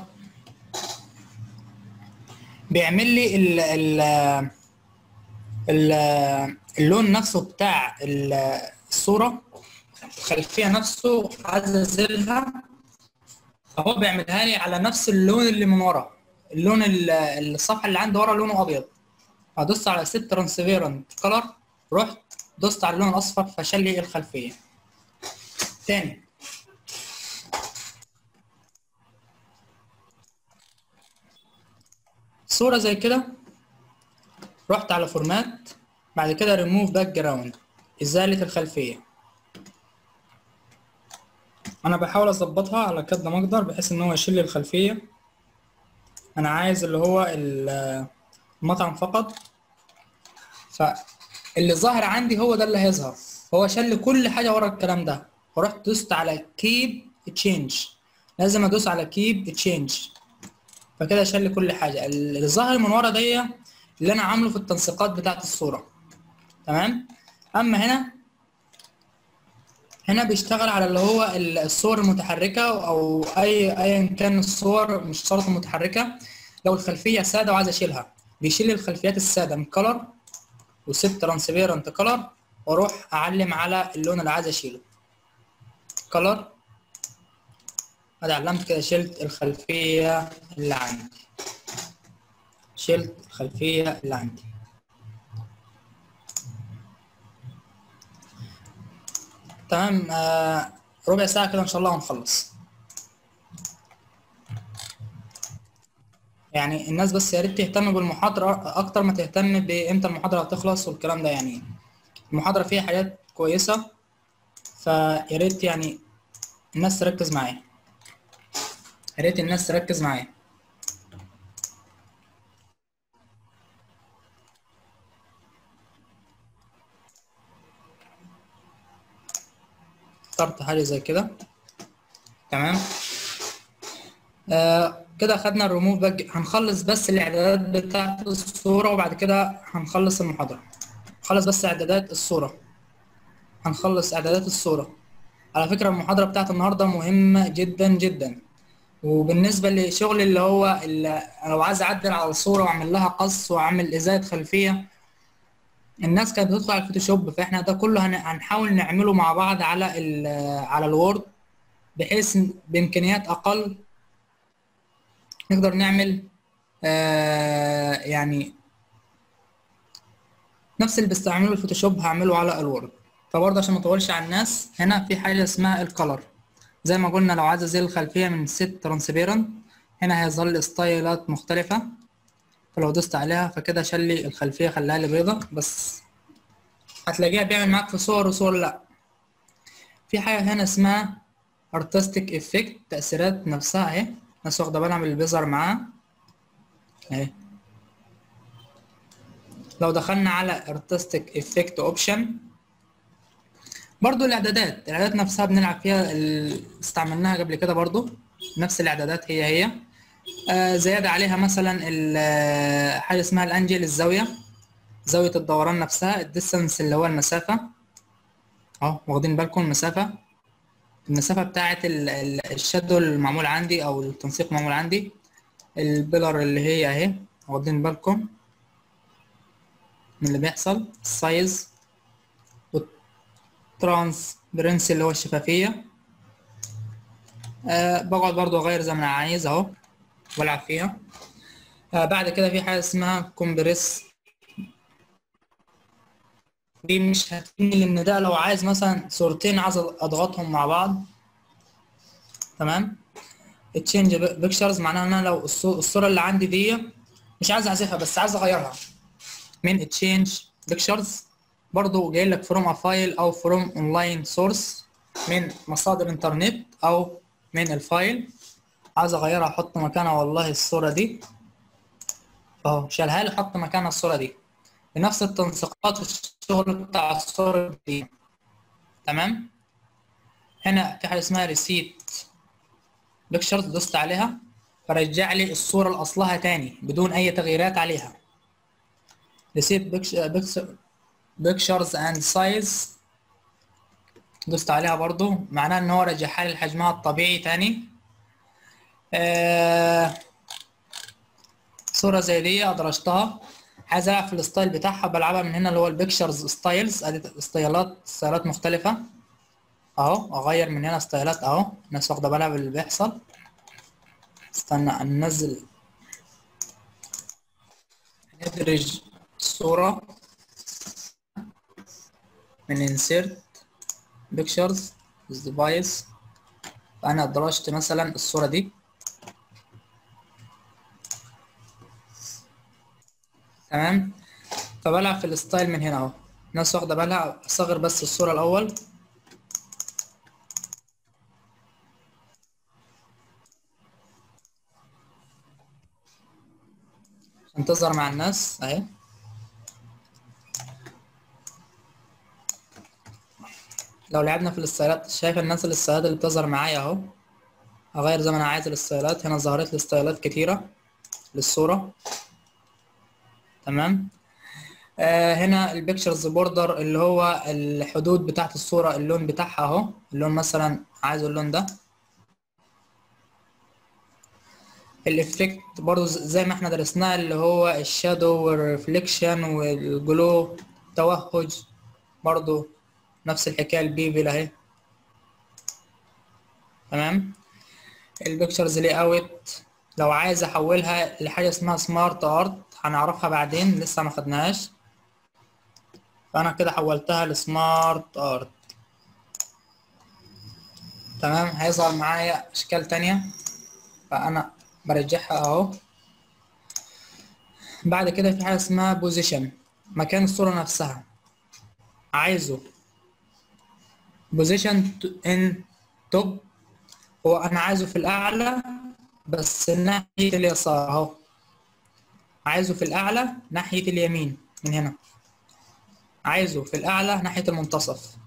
بيعمل لي ال ال ال اللون نفسه بتاع ال- الصوره الخلفيه نفسه عززلها فهو بيعملها لي على نفس اللون اللي من ورا اللون ال- الصفحه اللي عندي ورا لونه ابيض هدوس على ست ترانسبيرنت كلر رحت دوست على اللون الاصفر فشل لي الخلفيه تاني صوره زي كده رحت على فورمات بعد كده ريموف باك جراوند ازاله الخلفيه انا بحاول اظبطها على قد ما اقدر بحيث ان هو يشيل لي الخلفيه انا عايز اللي هو ال- المطعم فقط فاللي ظاهر عندي هو ده اللي هيظهر هو شال لي كل حاجه ورا الكلام ده ورحت دوست على كيب تشينج لازم ادوس على كيب تشينج فكده شال لي كل حاجه اللي ظاهر من ورا دي اللي انا عامله في التنسيقات بتاعت الصوره تمام اما هنا هنا بيشتغل على اللي هو الصور المتحركة أو أي أيا كان الصور مش شرط متحركة لو الخلفية سادة وعايز أشيلها بيشيل الخلفيات السادة من كلر وست ترانسبيرنت كلر وأروح أعلم على اللون اللي عايز أشيله كلر أدي علمت كده شلت الخلفية اللي عندي شلت الخلفية اللي عندي تمام آه ربع ساعة كده إن شاء الله هنخلص يعني الناس بس يا ريت تهتم بالمحاضرة أكتر ما تهتم بإمتى المحاضرة هتخلص والكلام ده يعني المحاضرة فيها حاجات كويسة فيا ريت يعني الناس تركز معايا يا ريت الناس تركز معايا اخترت حاجة زي كده تمام آه كده خدنا الريموف باج هنخلص بس الاعدادات بتاعت الصورة وبعد كده هنخلص المحاضرة خلص بس اعدادات الصورة هنخلص اعدادات الصورة على فكرة المحاضرة بتاعت النهاردة مهمة جدا جدا وبالنسبة لشغل اللي هو اللي لو عايز اعدل على الصورة واعمل لها قص واعمل ازالة خلفية الناس كانت بتدخل على الفوتوشوب فاحنا ده كله هن- هنحاول نعمله مع بعض على ال على الوورد بحيث إن بامكانيات اقل نقدر نعمل آه يعني نفس اللي بستعمله الفوتوشوب هعمله على الوورد فبرضه عشان ما اطولش على الناس هنا في حاجه اسمها الكلر زي ما قلنا لو عايز ازيل الخلفيه من ست ترانسبيرنت هنا هيظهر لي ستايلات مختلفه فلو دوست عليها فكده شال لي الخلفيه خلاها لي بيضه بس هتلاقيها بيعمل معاك في صور وصور لا في حاجه هنا اسمها ارتستيك افكت تاثيرات نفسها اهي الناس واخده بالها من اللي بيظهر معاها اهي لو دخلنا على ارتستيك افكت اوبشن برضو الاعدادات الاعدادات نفسها بنلعب فيها ال- استعملناها قبل كده برضو نفس الاعدادات هي هي آه زيادة عليها مثلا ال- حاجة اسمها الانجل الزاوية زاوية الدوران نفسها الديستانس اللي هو المسافة اهو واخدين بالكم المسافة المسافة بتاعة ال- ال- الشادو المعمول عندي او التنسيق معمول عندي البيلر اللي هي اهي واخدين بالكم من اللي بيحصل السايز والترانسبرنسي اللي هو الشفافية أه بقعد برضو اغير زي ما انا عايز اهو والعب فيها أه بعد كده في حاجة اسمها كومبريس دي مش هتفيدني لان ده لو عايز مثلا صورتين عايز اضغطهم مع بعض تمام تشينج بيكتشرز معناها ان انا لو الصو- الصورة اللي عندي دي مش عايز احذفها بس عايز اغيرها من تشينج بيكتشرز برضو جاي لك فروم فايل او فروم اونلاين سورس من مصادر انترنت او من الفايل عايز اغيرها احط مكانها والله الصورة دي اهو شالها لي حط مكانها الصورة دي بنفس التنسيقات الشغل بتاع الصورة دي تمام هنا في حاجة اسمها ريسيت بيكتشرز دوست عليها فرجع لي الصورة لأصلها تاني بدون أي تغييرات عليها ريسيت بيكتشرز اند سايز دوست عليها برضو معناه ان هو رجعها لي لحجمها الطبيعي تاني آه صورة زي دي ادرجتها عايز العب في الستايل بتاعها بلعبها من هنا اللي هو البيكتشرز ستايلز ادي ستايلات ستايلات مختلفة اهو اغير من هنا ستايلات اهو الناس واخدة بالها باللي بيحصل استنى ننزل ندرج صورة من insert pictures with device فأنا أدرجت مثلا الصورة دي تمام فبلعب في الستايل من هنا اهو الناس واخدة بالها أصغر بس الصورة الأول عشان تظهر مع الناس أهي لو لعبنا في الستايلات شايف الناس الستايلات اللي بتظهر معايا اهو اغير زي ما انا عايز الستايلات هنا ظهرت لي ستايلات كتيرة للصورة تمام آه هنا البيكتشرز بوردر اللي هو الحدود بتاعت الصورة اللون بتاعها اهو اللون مثلا عايز اللون ده الافكت برضو زي ما احنا درسناه اللي هو الشادو والريفليكشن والجلو توهج برضو نفس الحكايه البيبل اهي تمام البيكتشرز لي اوت لو عايز احولها لحاجه اسمها سمارت ارت هنعرفها بعدين لسه ما خدناهاش فانا كده حولتها لسمارت ارت تمام هيظهر معايا اشكال تانية فانا برجعها اهو بعد كده في حاجه اسمها بوزيشن مكان الصوره نفسها عايزه بوزيشن ان توب هو انا عايزه في الاعلى بس ناحيه اليسار اهو عايزه في الاعلى ناحيه اليمين من هنا عايزه في الاعلى ناحيه المنتصف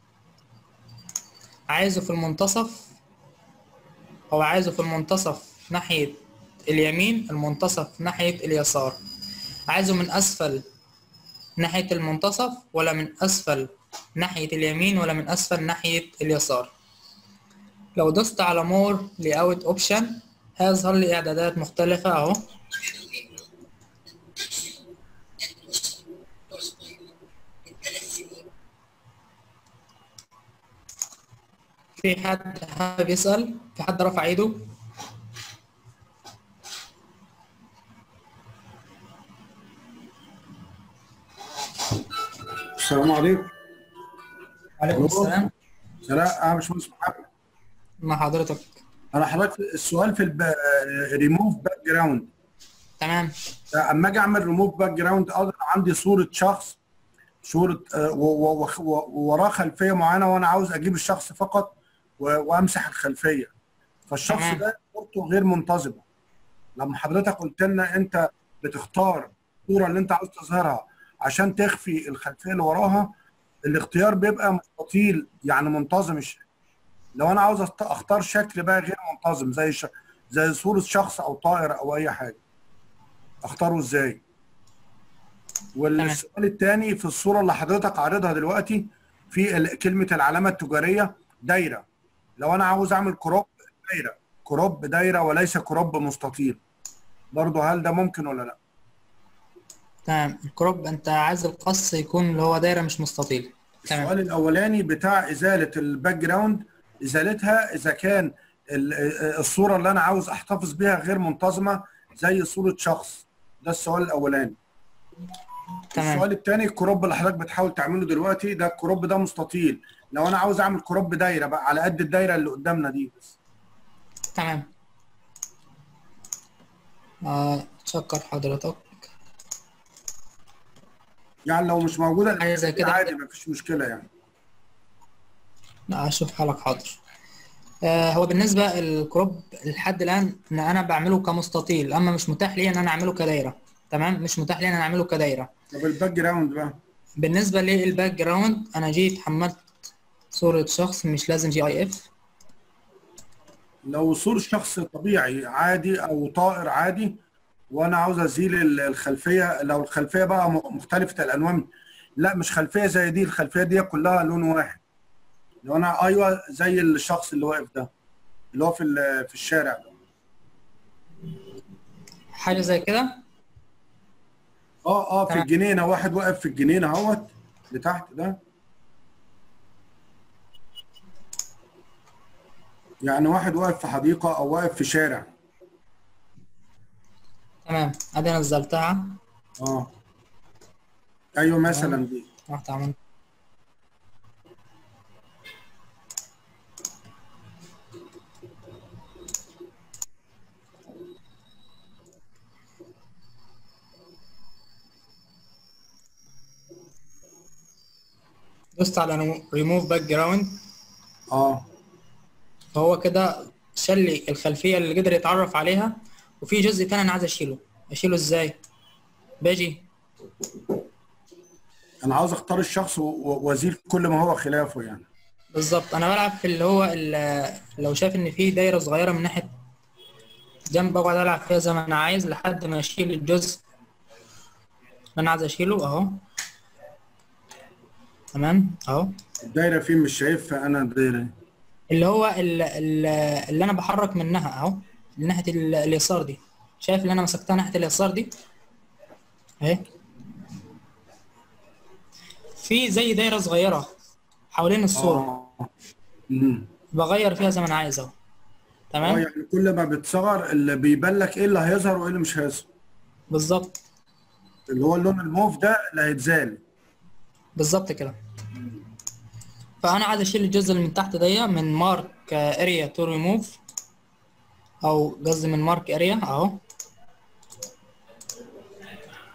عايزه في المنتصف هو عايزه في المنتصف ناحيه اليمين المنتصف ناحيه اليسار عايزه من اسفل ناحيه المنتصف ولا من اسفل ناحيه اليمين ولا من اسفل ناحيه اليسار لو دوست على مور لاوت اوبشن هيظهر لي اعدادات مختلفه اهو في حد حابب يسأل في حد رفع ايده السلام عليكم وعليكم ألو. السلام سلام انا باشمهندس محمد مع حضرتك انا حضرتك السؤال في ريموف باك جراوند تمام اما اجي اعمل ريموف باك جراوند اقدر عندي صوره شخص صوره آه، و- و- و- ووراه خلفيه معينه وانا عاوز اجيب الشخص فقط و- وامسح الخلفيه فالشخص تمام. ده صورته غير منتظمه لما حضرتك قلت لنا انت بتختار الصوره اللي انت عاوز تظهرها عشان تخفي الخلفيه اللي وراها الاختيار بيبقى مستطيل يعني منتظم الشكل لو انا عاوز أست- اختار شكل بقى غير منتظم زي ش... زي صوره شخص او طائر او اي حاجه اختاره ازاي والسؤال الثاني في الصوره اللي حضرتك عارضها دلوقتي في ال- كلمه العلامه التجاريه دايره لو انا عاوز اعمل كروب دايره كروب دايره وليس كروب مستطيل برضه هل ده ممكن ولا لا تمام الكروب انت عايز القص يكون اللي هو دايره مش مستطيل تمام السؤال الاولاني بتاع ازاله الباك جراوند ازالتها اذا كان ال- الصوره اللي انا عاوز احتفظ بيها غير منتظمه زي صوره شخص ده السؤال الاولاني تمام السؤال الثاني الكروب اللي حضرتك بتحاول تعمله دلوقتي ده الكروب ده مستطيل لو انا عاوز اعمل كروب دايره بقى على قد الدايره اللي قدامنا دي بس تمام آه شكر حضرتك يعني لو مش موجوده حاجة زي كده. عادي مفيش مشكله يعني لا اشوف حالك حاضر آه هو بالنسبه الكروب لحد الان ان انا بعمله كمستطيل اما مش متاح لي ان انا اعمله كدايره تمام مش متاح لي ان انا اعمله كدايره طب الباك جراوند بقى بالنسبه للباك جراوند انا جيت حملت صوره شخص مش لازم جي اي اف لو صورة شخص طبيعي عادي او طائر عادي وانا عاوز ازيل ال- الخلفيه لو الخلفيه بقى م- مختلفه الالوان لا مش خلفيه زي دي الخلفيه دي كلها لون واحد لو انا ايوه زي الشخص اللي واقف ده اللي هو في ال- في الشارع ده حاجه زي كده اه اه في تمام. الجنينه واحد واقف في الجنينه اهوت لتحت ده يعني واحد واقف في حديقه او واقف في شارع تمام ادي نزلتها اه ايوه مثلا دي رحت عملت دوست على ريموف باك جراوند اه فهو كده شال لي الخلفيه اللي قدر يتعرف عليها وفي جزء تاني انا عايز اشيله اشيله ازاي باجي انا عاوز اختار الشخص و- و- وازيل كل ما هو خلافه يعني بالظبط انا بلعب في اللي هو ال- لو شايف ان في دايره صغيره من ناحيه جنب بقعد العب فيها زي ما انا عايز لحد ما اشيل الجزء اللي انا عايز اشيله اهو تمام اهو الدايره فين مش شايفها انا الدايره اللي هو ال- ال- اللي انا بحرك منها اهو من ناحيه ال- اليسار دي شايف اللي انا مسكتها ناحيه اليسار دي اهي في زي دايره صغيره حوالين الصوره اه امم بغير فيها زي ما انا عايز اهو اه تمام يعني كل ما بتصغر اللي بيبان لك ايه اللي هيظهر وايه اللي مش هيظهر بالظبط اللي هو اللون الموف ده اللي هيتزال بالظبط كده فانا عايز اشيل الجزء اللي من تحت ده من مارك اريا تو ريموف او قصدي من مارك اريا اهو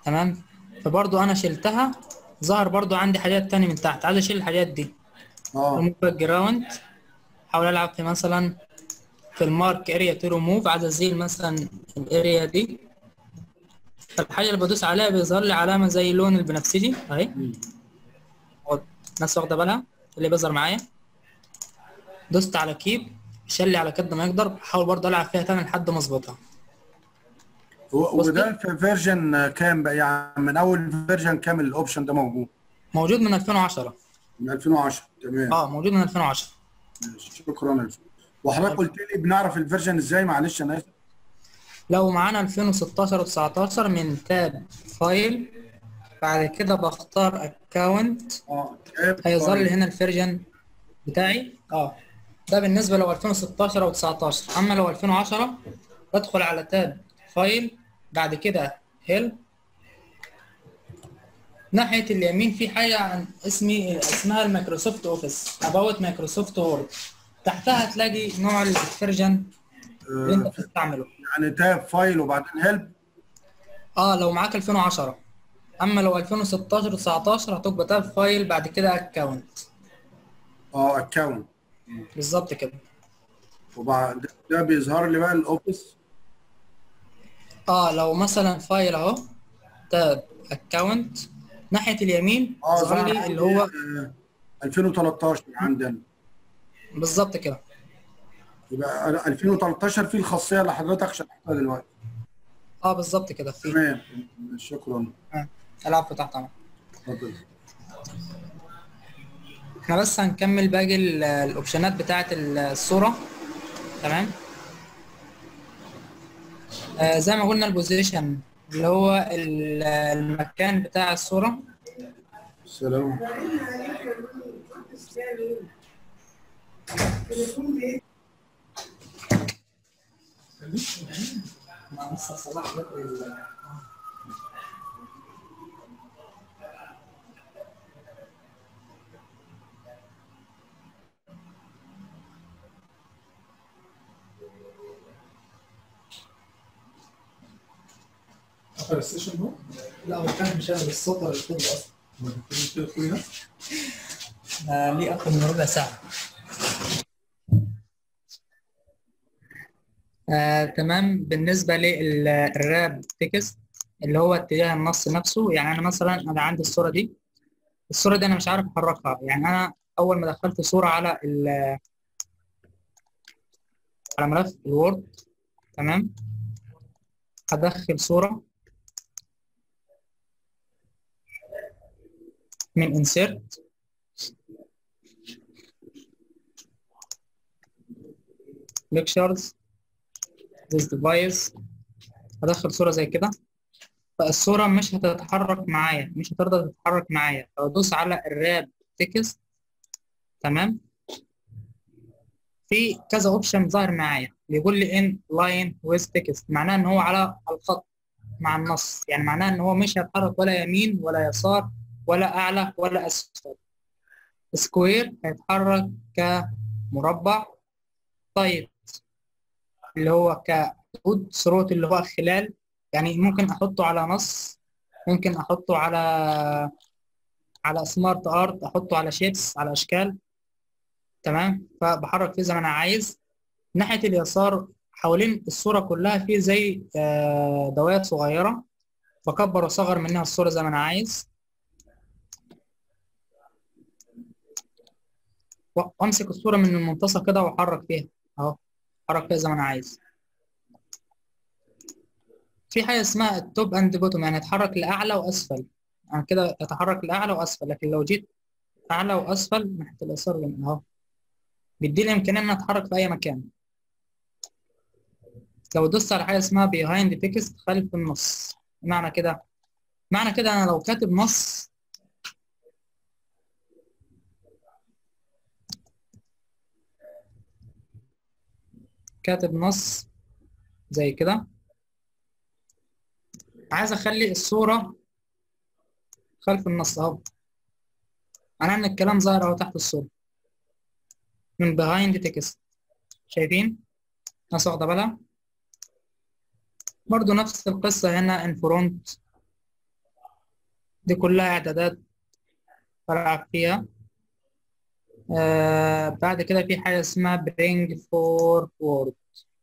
تمام فبرضو انا شلتها ظهر برضو عندي حاجات تانية من تحت عايز اشيل الحاجات دي اه ريموف باك جراوند احاول العب في مثلا في المارك اريا تو ريموف عايز ازيل مثلا الاريا دي فالحاجه اللي بدوس عليها بيظهر لي علامه زي اللون البنفسجي اهي اهو الناس واخده بالها اللي بيظهر معايا دوست على كيب شال لي على قد ما يقدر احاول برضه العب فيها تاني لحد ما اظبطها و- وده في فيرجن كام بقى يعني من اول فيرجن كام الاوبشن ده موجود موجود من 2010 من 2010 تمام اه موجود من 2010 ماشي. شكرا يا أستاذ. وحضرتك قلت لي بنعرف الفيرجن ازاي معلش انا اسف لو معانا 2016 و19 من تاب فايل بعد كده بختار اكونت اه تاب هيظهر لي فايل. هنا الفيرجن بتاعي اه ده بالنسبه لو 2016 او 19 اما لو 2010 بدخل على تاب فايل بعد كده هيل ناحيه اليمين في حاجه عن اسمي اسمها المايكروسوفت اوفيس اباوت مايكروسوفت وورد تحتها هتلاقي نوع الفيرجن اللي انت آه، بتستعمله يعني تاب فايل وبعدين هيلب اه لو معاك 2010 اما لو 2016 و19 هتبقى تاب فايل بعد كده اكونت اه اكونت بالظبط كده وبعد ده بيظهر لي بقى الاوفيس اه لو مثلا فايل اهو تاب اكونت ناحيه اليمين اه ظهر ظهر لي عندي، اللي هو آه، 2013 عندنا بالظبط كده يبقى 2013 في الخاصيه اللي حضرتك شرحتها دلوقتي اه بالظبط كده في تمام شكرا آه. العب تحت امر اتفضل احنا بس هنكمل باقي ال- الاوبشنات بتاعه الصوره تمام آه زي ما قلنا البوزيشن اللي هو ال- المكان بتاع الصوره السلام اخر السيشن هو لا هو كان مشغل الصوت ولا الفيديو اصلا ما تكونش كده كويس آه ليه اكتر من ربع ساعه آه تمام بالنسبه للراب تكست اللي هو اتجاه النص نفسه يعني انا مثلا انا عندي الصوره دي الصوره دي انا مش عارف احركها يعني انا اول ما دخلت صوره على ال على ملف الوورد تمام هدخل صوره من insert lectures this device هدخل صورة زي كده فالصورة مش هتتحرك معايا مش هترضى تتحرك معايا فأدوس على الراب تكست تمام في كذا اوبشن ظاهر معايا بيقول لي ان لاين ويز تكست معناه ان هو على الخط مع النص يعني معناه ان هو مش هيتحرك ولا يمين ولا يسار ولا اعلى ولا اسفل سكوير هيتحرك كمربع طيب اللي هو كحدود ثروت اللي هو خلال يعني ممكن احطه على نص ممكن احطه على على سمارت ارت احطه على شيبس على اشكال تمام فبحرك فيه زي ما انا عايز ناحيه اليسار حوالين الصوره كلها في زي آه، دوائر صغيره بكبر واصغر منها الصوره زي ما انا عايز و- وامسك الصوره من المنتصف كده واحرك فيها اهو احرك فيها زي ما انا عايز في حاجه اسمها التوب اند بوتوم يعني اتحرك لاعلى واسفل يعني كده اتحرك لاعلى واسفل لكن لو جيت اعلى واسفل ناحيه اليسار جنب اهو بيديني امكانيه ان أنا اتحرك في اي مكان لو دوست على حاجه اسمها behind text خلف النص معنى كده معنى كده انا لو كاتب نص كاتب نص زي كده عايز اخلي الصوره خلف النص اهو معناه ان الكلام ظاهر اهو تحت الصوره من behind text شايفين ناس واخده بالها برضو نفس القصة هنا in front دي كلها اعدادات بلعب فيها آه بعد كده في حاجة اسمها bring forward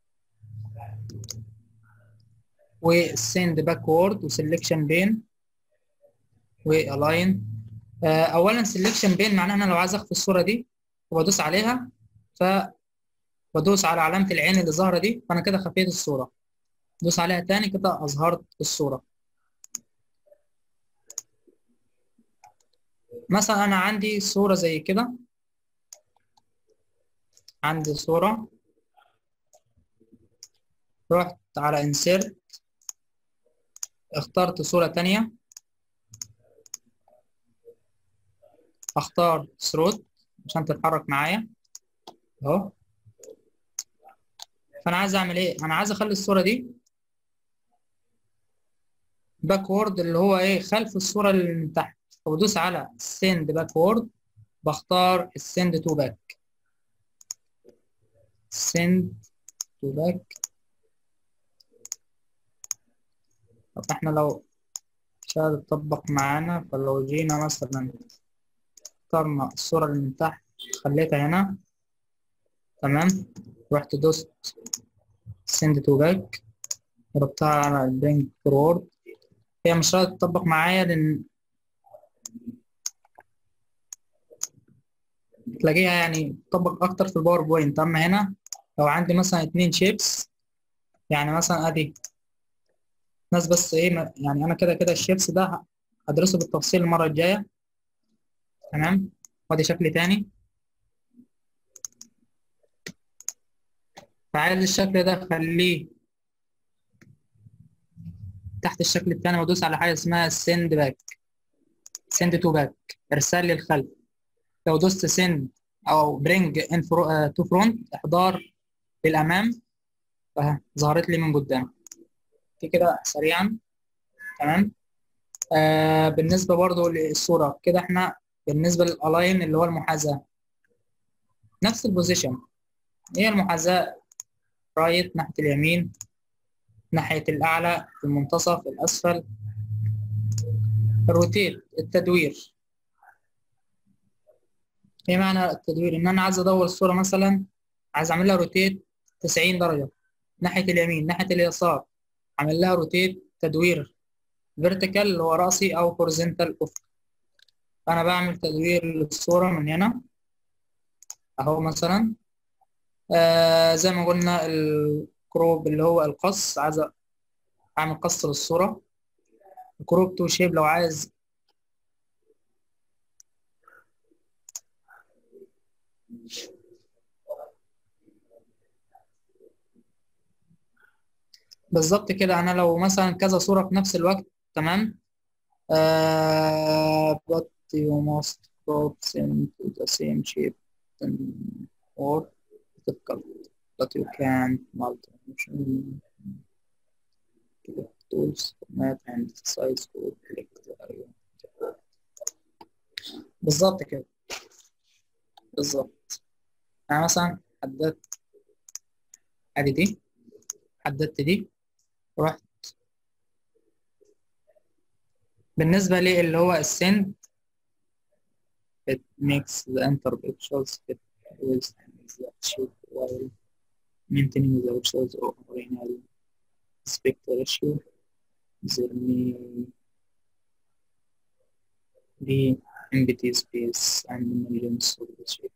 و send backward و selection bin و align آه اولا selection bin معناها انا لو عايز اخفي الصورة دي وبدوس عليها ف بدوس على علامة العين اللي ظاهرة دي فانا كده خفيت الصورة دوس عليها تاني كده اظهرت الصورة مثلا انا عندي صورة زي كده عندي صورة رحت على insert اخترت صورة تانية اختار ثروت عشان تتحرك معايا اهو فانا عايز اعمل ايه انا عايز اخلي الصورة دي باكورد اللي هو ايه خلف الصورة اللي من تحت فبدوس على send backward بختار send to back send to back طب احنا لو مش هتطبق معانا فلو جينا مثلا اخترنا الصورة اللي من تحت خليتها هنا تمام رحت دوست send to back ضربتها على bring forward هي مش هتطبق معايا لأن تلاقيها يعني تطبق أكتر في الباوربوينت أما هنا لو عندي مثلا اتنين شيبس يعني مثلا أدي ناس بس إيه يعني أنا كده كده الشيبس ده هدرسه بالتفصيل المرة الجاية تمام وادي شكل تاني فعايز الشكل ده أخليه تحت الشكل التاني وادوس على حاجه اسمها send back send to back ارسال لي الخلف لو دوست send او bring in to front احضار للامام فظهرت لي من قدام دي كده سريعا تمام آه بالنسبه برضو للصوره كده احنا بالنسبه للالاين اللي هو المحاذاه نفس البوزيشن هي المحاذاه رايت ناحيه اليمين ناحية الأعلى المنتصف الأسفل الروتيت التدوير ايه معنى التدوير ان انا عايز ادور الصورة مثلا عايز اعمل لها روتيت 90 درجة ناحية اليمين ناحية اليسار اعمل لها روتيت تدوير فيرتيكال اللي هو رأسي او هوريزونتال افق فانا بعمل تدوير للصورة من هنا اهو مثلا آه زي ما قلنا الكروب اللي هو القص عايز اعمل قص للصورة كروب تو شيب لو عايز بالظبط كده انا لو مثلا كذا صورة في نفس الوقت تمام uh, but you must crop them to the same shape or difficult but you can multi-function tools format and size to click the area بالظبط كده بالظبط انا مثلا حددت ادي دي حددت دي ورحت بالنسبة لي اللي هو السند it makes the enter pixels fit with the shape while maintaining the pixels of original aspect ratio there may be empty space and millions of the shape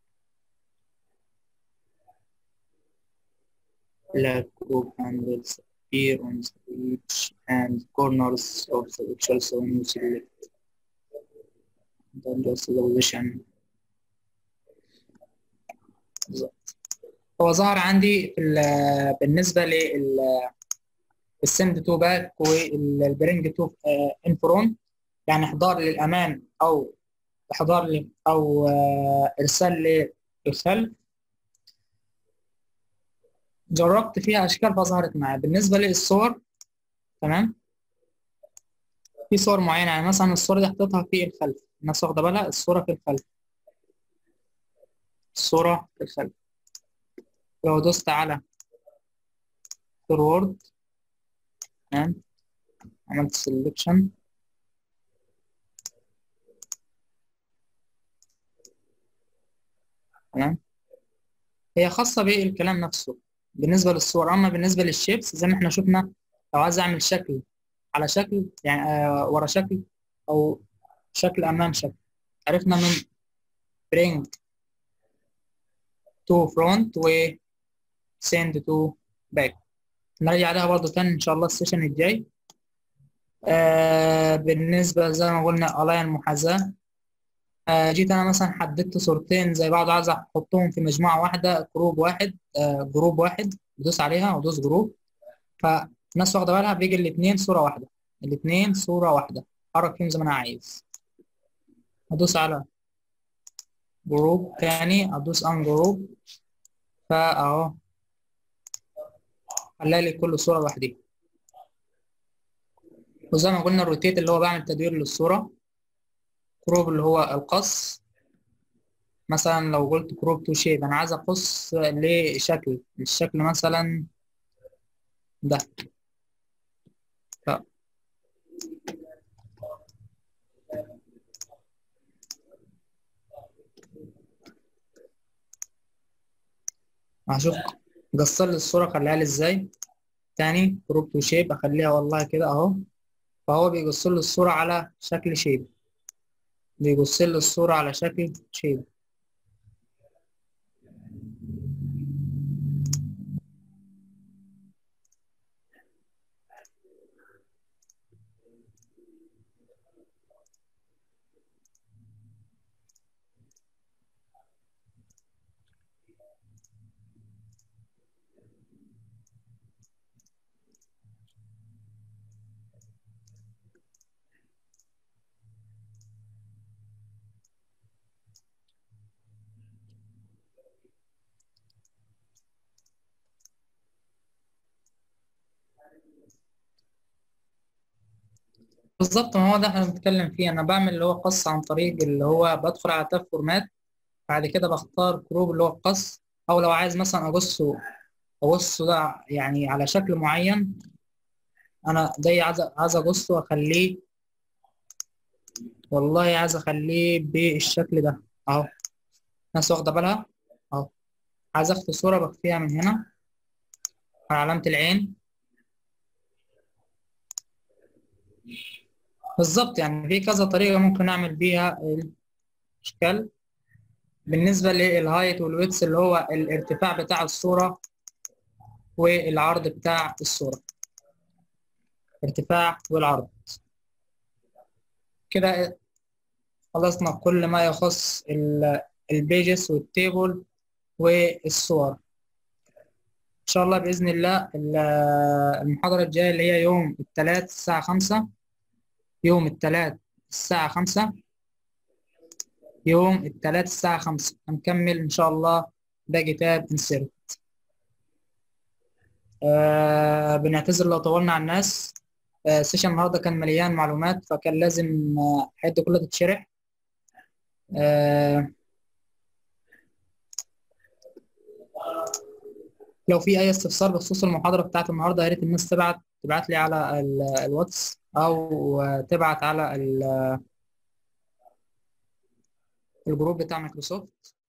black group handles appear on the edge and corners of the pixel so when you select then just the position بالظبط هو ظهر عندي في بالنسبة لل السند تو باك والبرينج تو ان فرونت يعني احضار للأمام أو احضار أو إرسال للخلف جربت فيها اشكال فظهرت معايا بالنسبه للصور تمام في صور معينه يعني مثلا الصوره دي حطيتها في الخلف الناس واخده بالها الصوره في الخلف الصوره في الخلف لو دوست على فورورد تمام عملت سيلكشن تمام هي خاصة بالكلام نفسه بالنسبة للصور أما بالنسبة للشيبس زي ما احنا شفنا لو عايز أعمل شكل على شكل يعني آه ورا شكل أو شكل أمام شكل عرفنا من bring to front و send to back نرجع عليها برضه تاني إن شاء الله السيشن الجاي آه بالنسبة زي ما قلنا align محاذاة آه جيت أنا مثلا حددت صورتين زي بعض عايز أحطهم في مجموعة واحدة جروب واحد آه جروب واحد بدوس عليها وأدوس جروب فالناس واخدة بالها بيجي الاتنين صورة واحدة الاتنين صورة واحدة أحرك فيهم زي ما أنا عايز أدوس على جروب تاني أدوس أن جروب فأهو خلالي كل صورة لوحديها وزي ما قلنا الروتيت اللي هو بعمل تدوير للصورة كروب اللي هو القص مثلا لو قلت كروب تو شيب أنا عايز أقص لشكل الشكل مثلا ده ف... هشوف قصر لي الصورة خليها لي ازاي تاني كروب تو شيب اخليها والله كده اهو فهو بيقص لي الصورة على شكل شيب بيقص لي الصورة على شكل شيب بالظبط ما هو ده احنا بنتكلم فيه انا بعمل اللي هو قص عن طريق اللي هو بدخل على تاب فورمات بعد كده بختار كروب اللي هو القص او لو عايز مثلا اقصه اقصه ده يعني على شكل معين انا ده عايز عايز اقصه واخليه والله عايز اخليه بالشكل ده اهو الناس واخده بالها اهو عايز اخفي صوره بخفيها من هنا على علامه العين بالظبط يعني في كذا طريقة ممكن نعمل بيها الأشكال بالنسبة للهايت والويتس اللي هو الارتفاع بتاع الصورة والعرض بتاع الصورة ارتفاع والعرض كده خلصنا كل ما يخص البيجز والتيبل والصور إن شاء الله بإذن الله المحاضرة الجاية اللي هي يوم الثلاث الساعة خمسة يوم الثلاث الساعة خمسة يوم الثلاث الساعة خمسة هنكمل إن شاء الله باقي تاب انسيرت آه بنعتذر لو طولنا على الناس آه سيشن النهارده كان مليان معلومات فكان لازم آه الحاجات دي كلها تتشرح آه لو في اي استفسار بخصوص المحاضره بتاعت النهارده يا ريت الناس تبعت تبعت لي على الواتس او تبعت على الجروب بتاع مايكروسوفت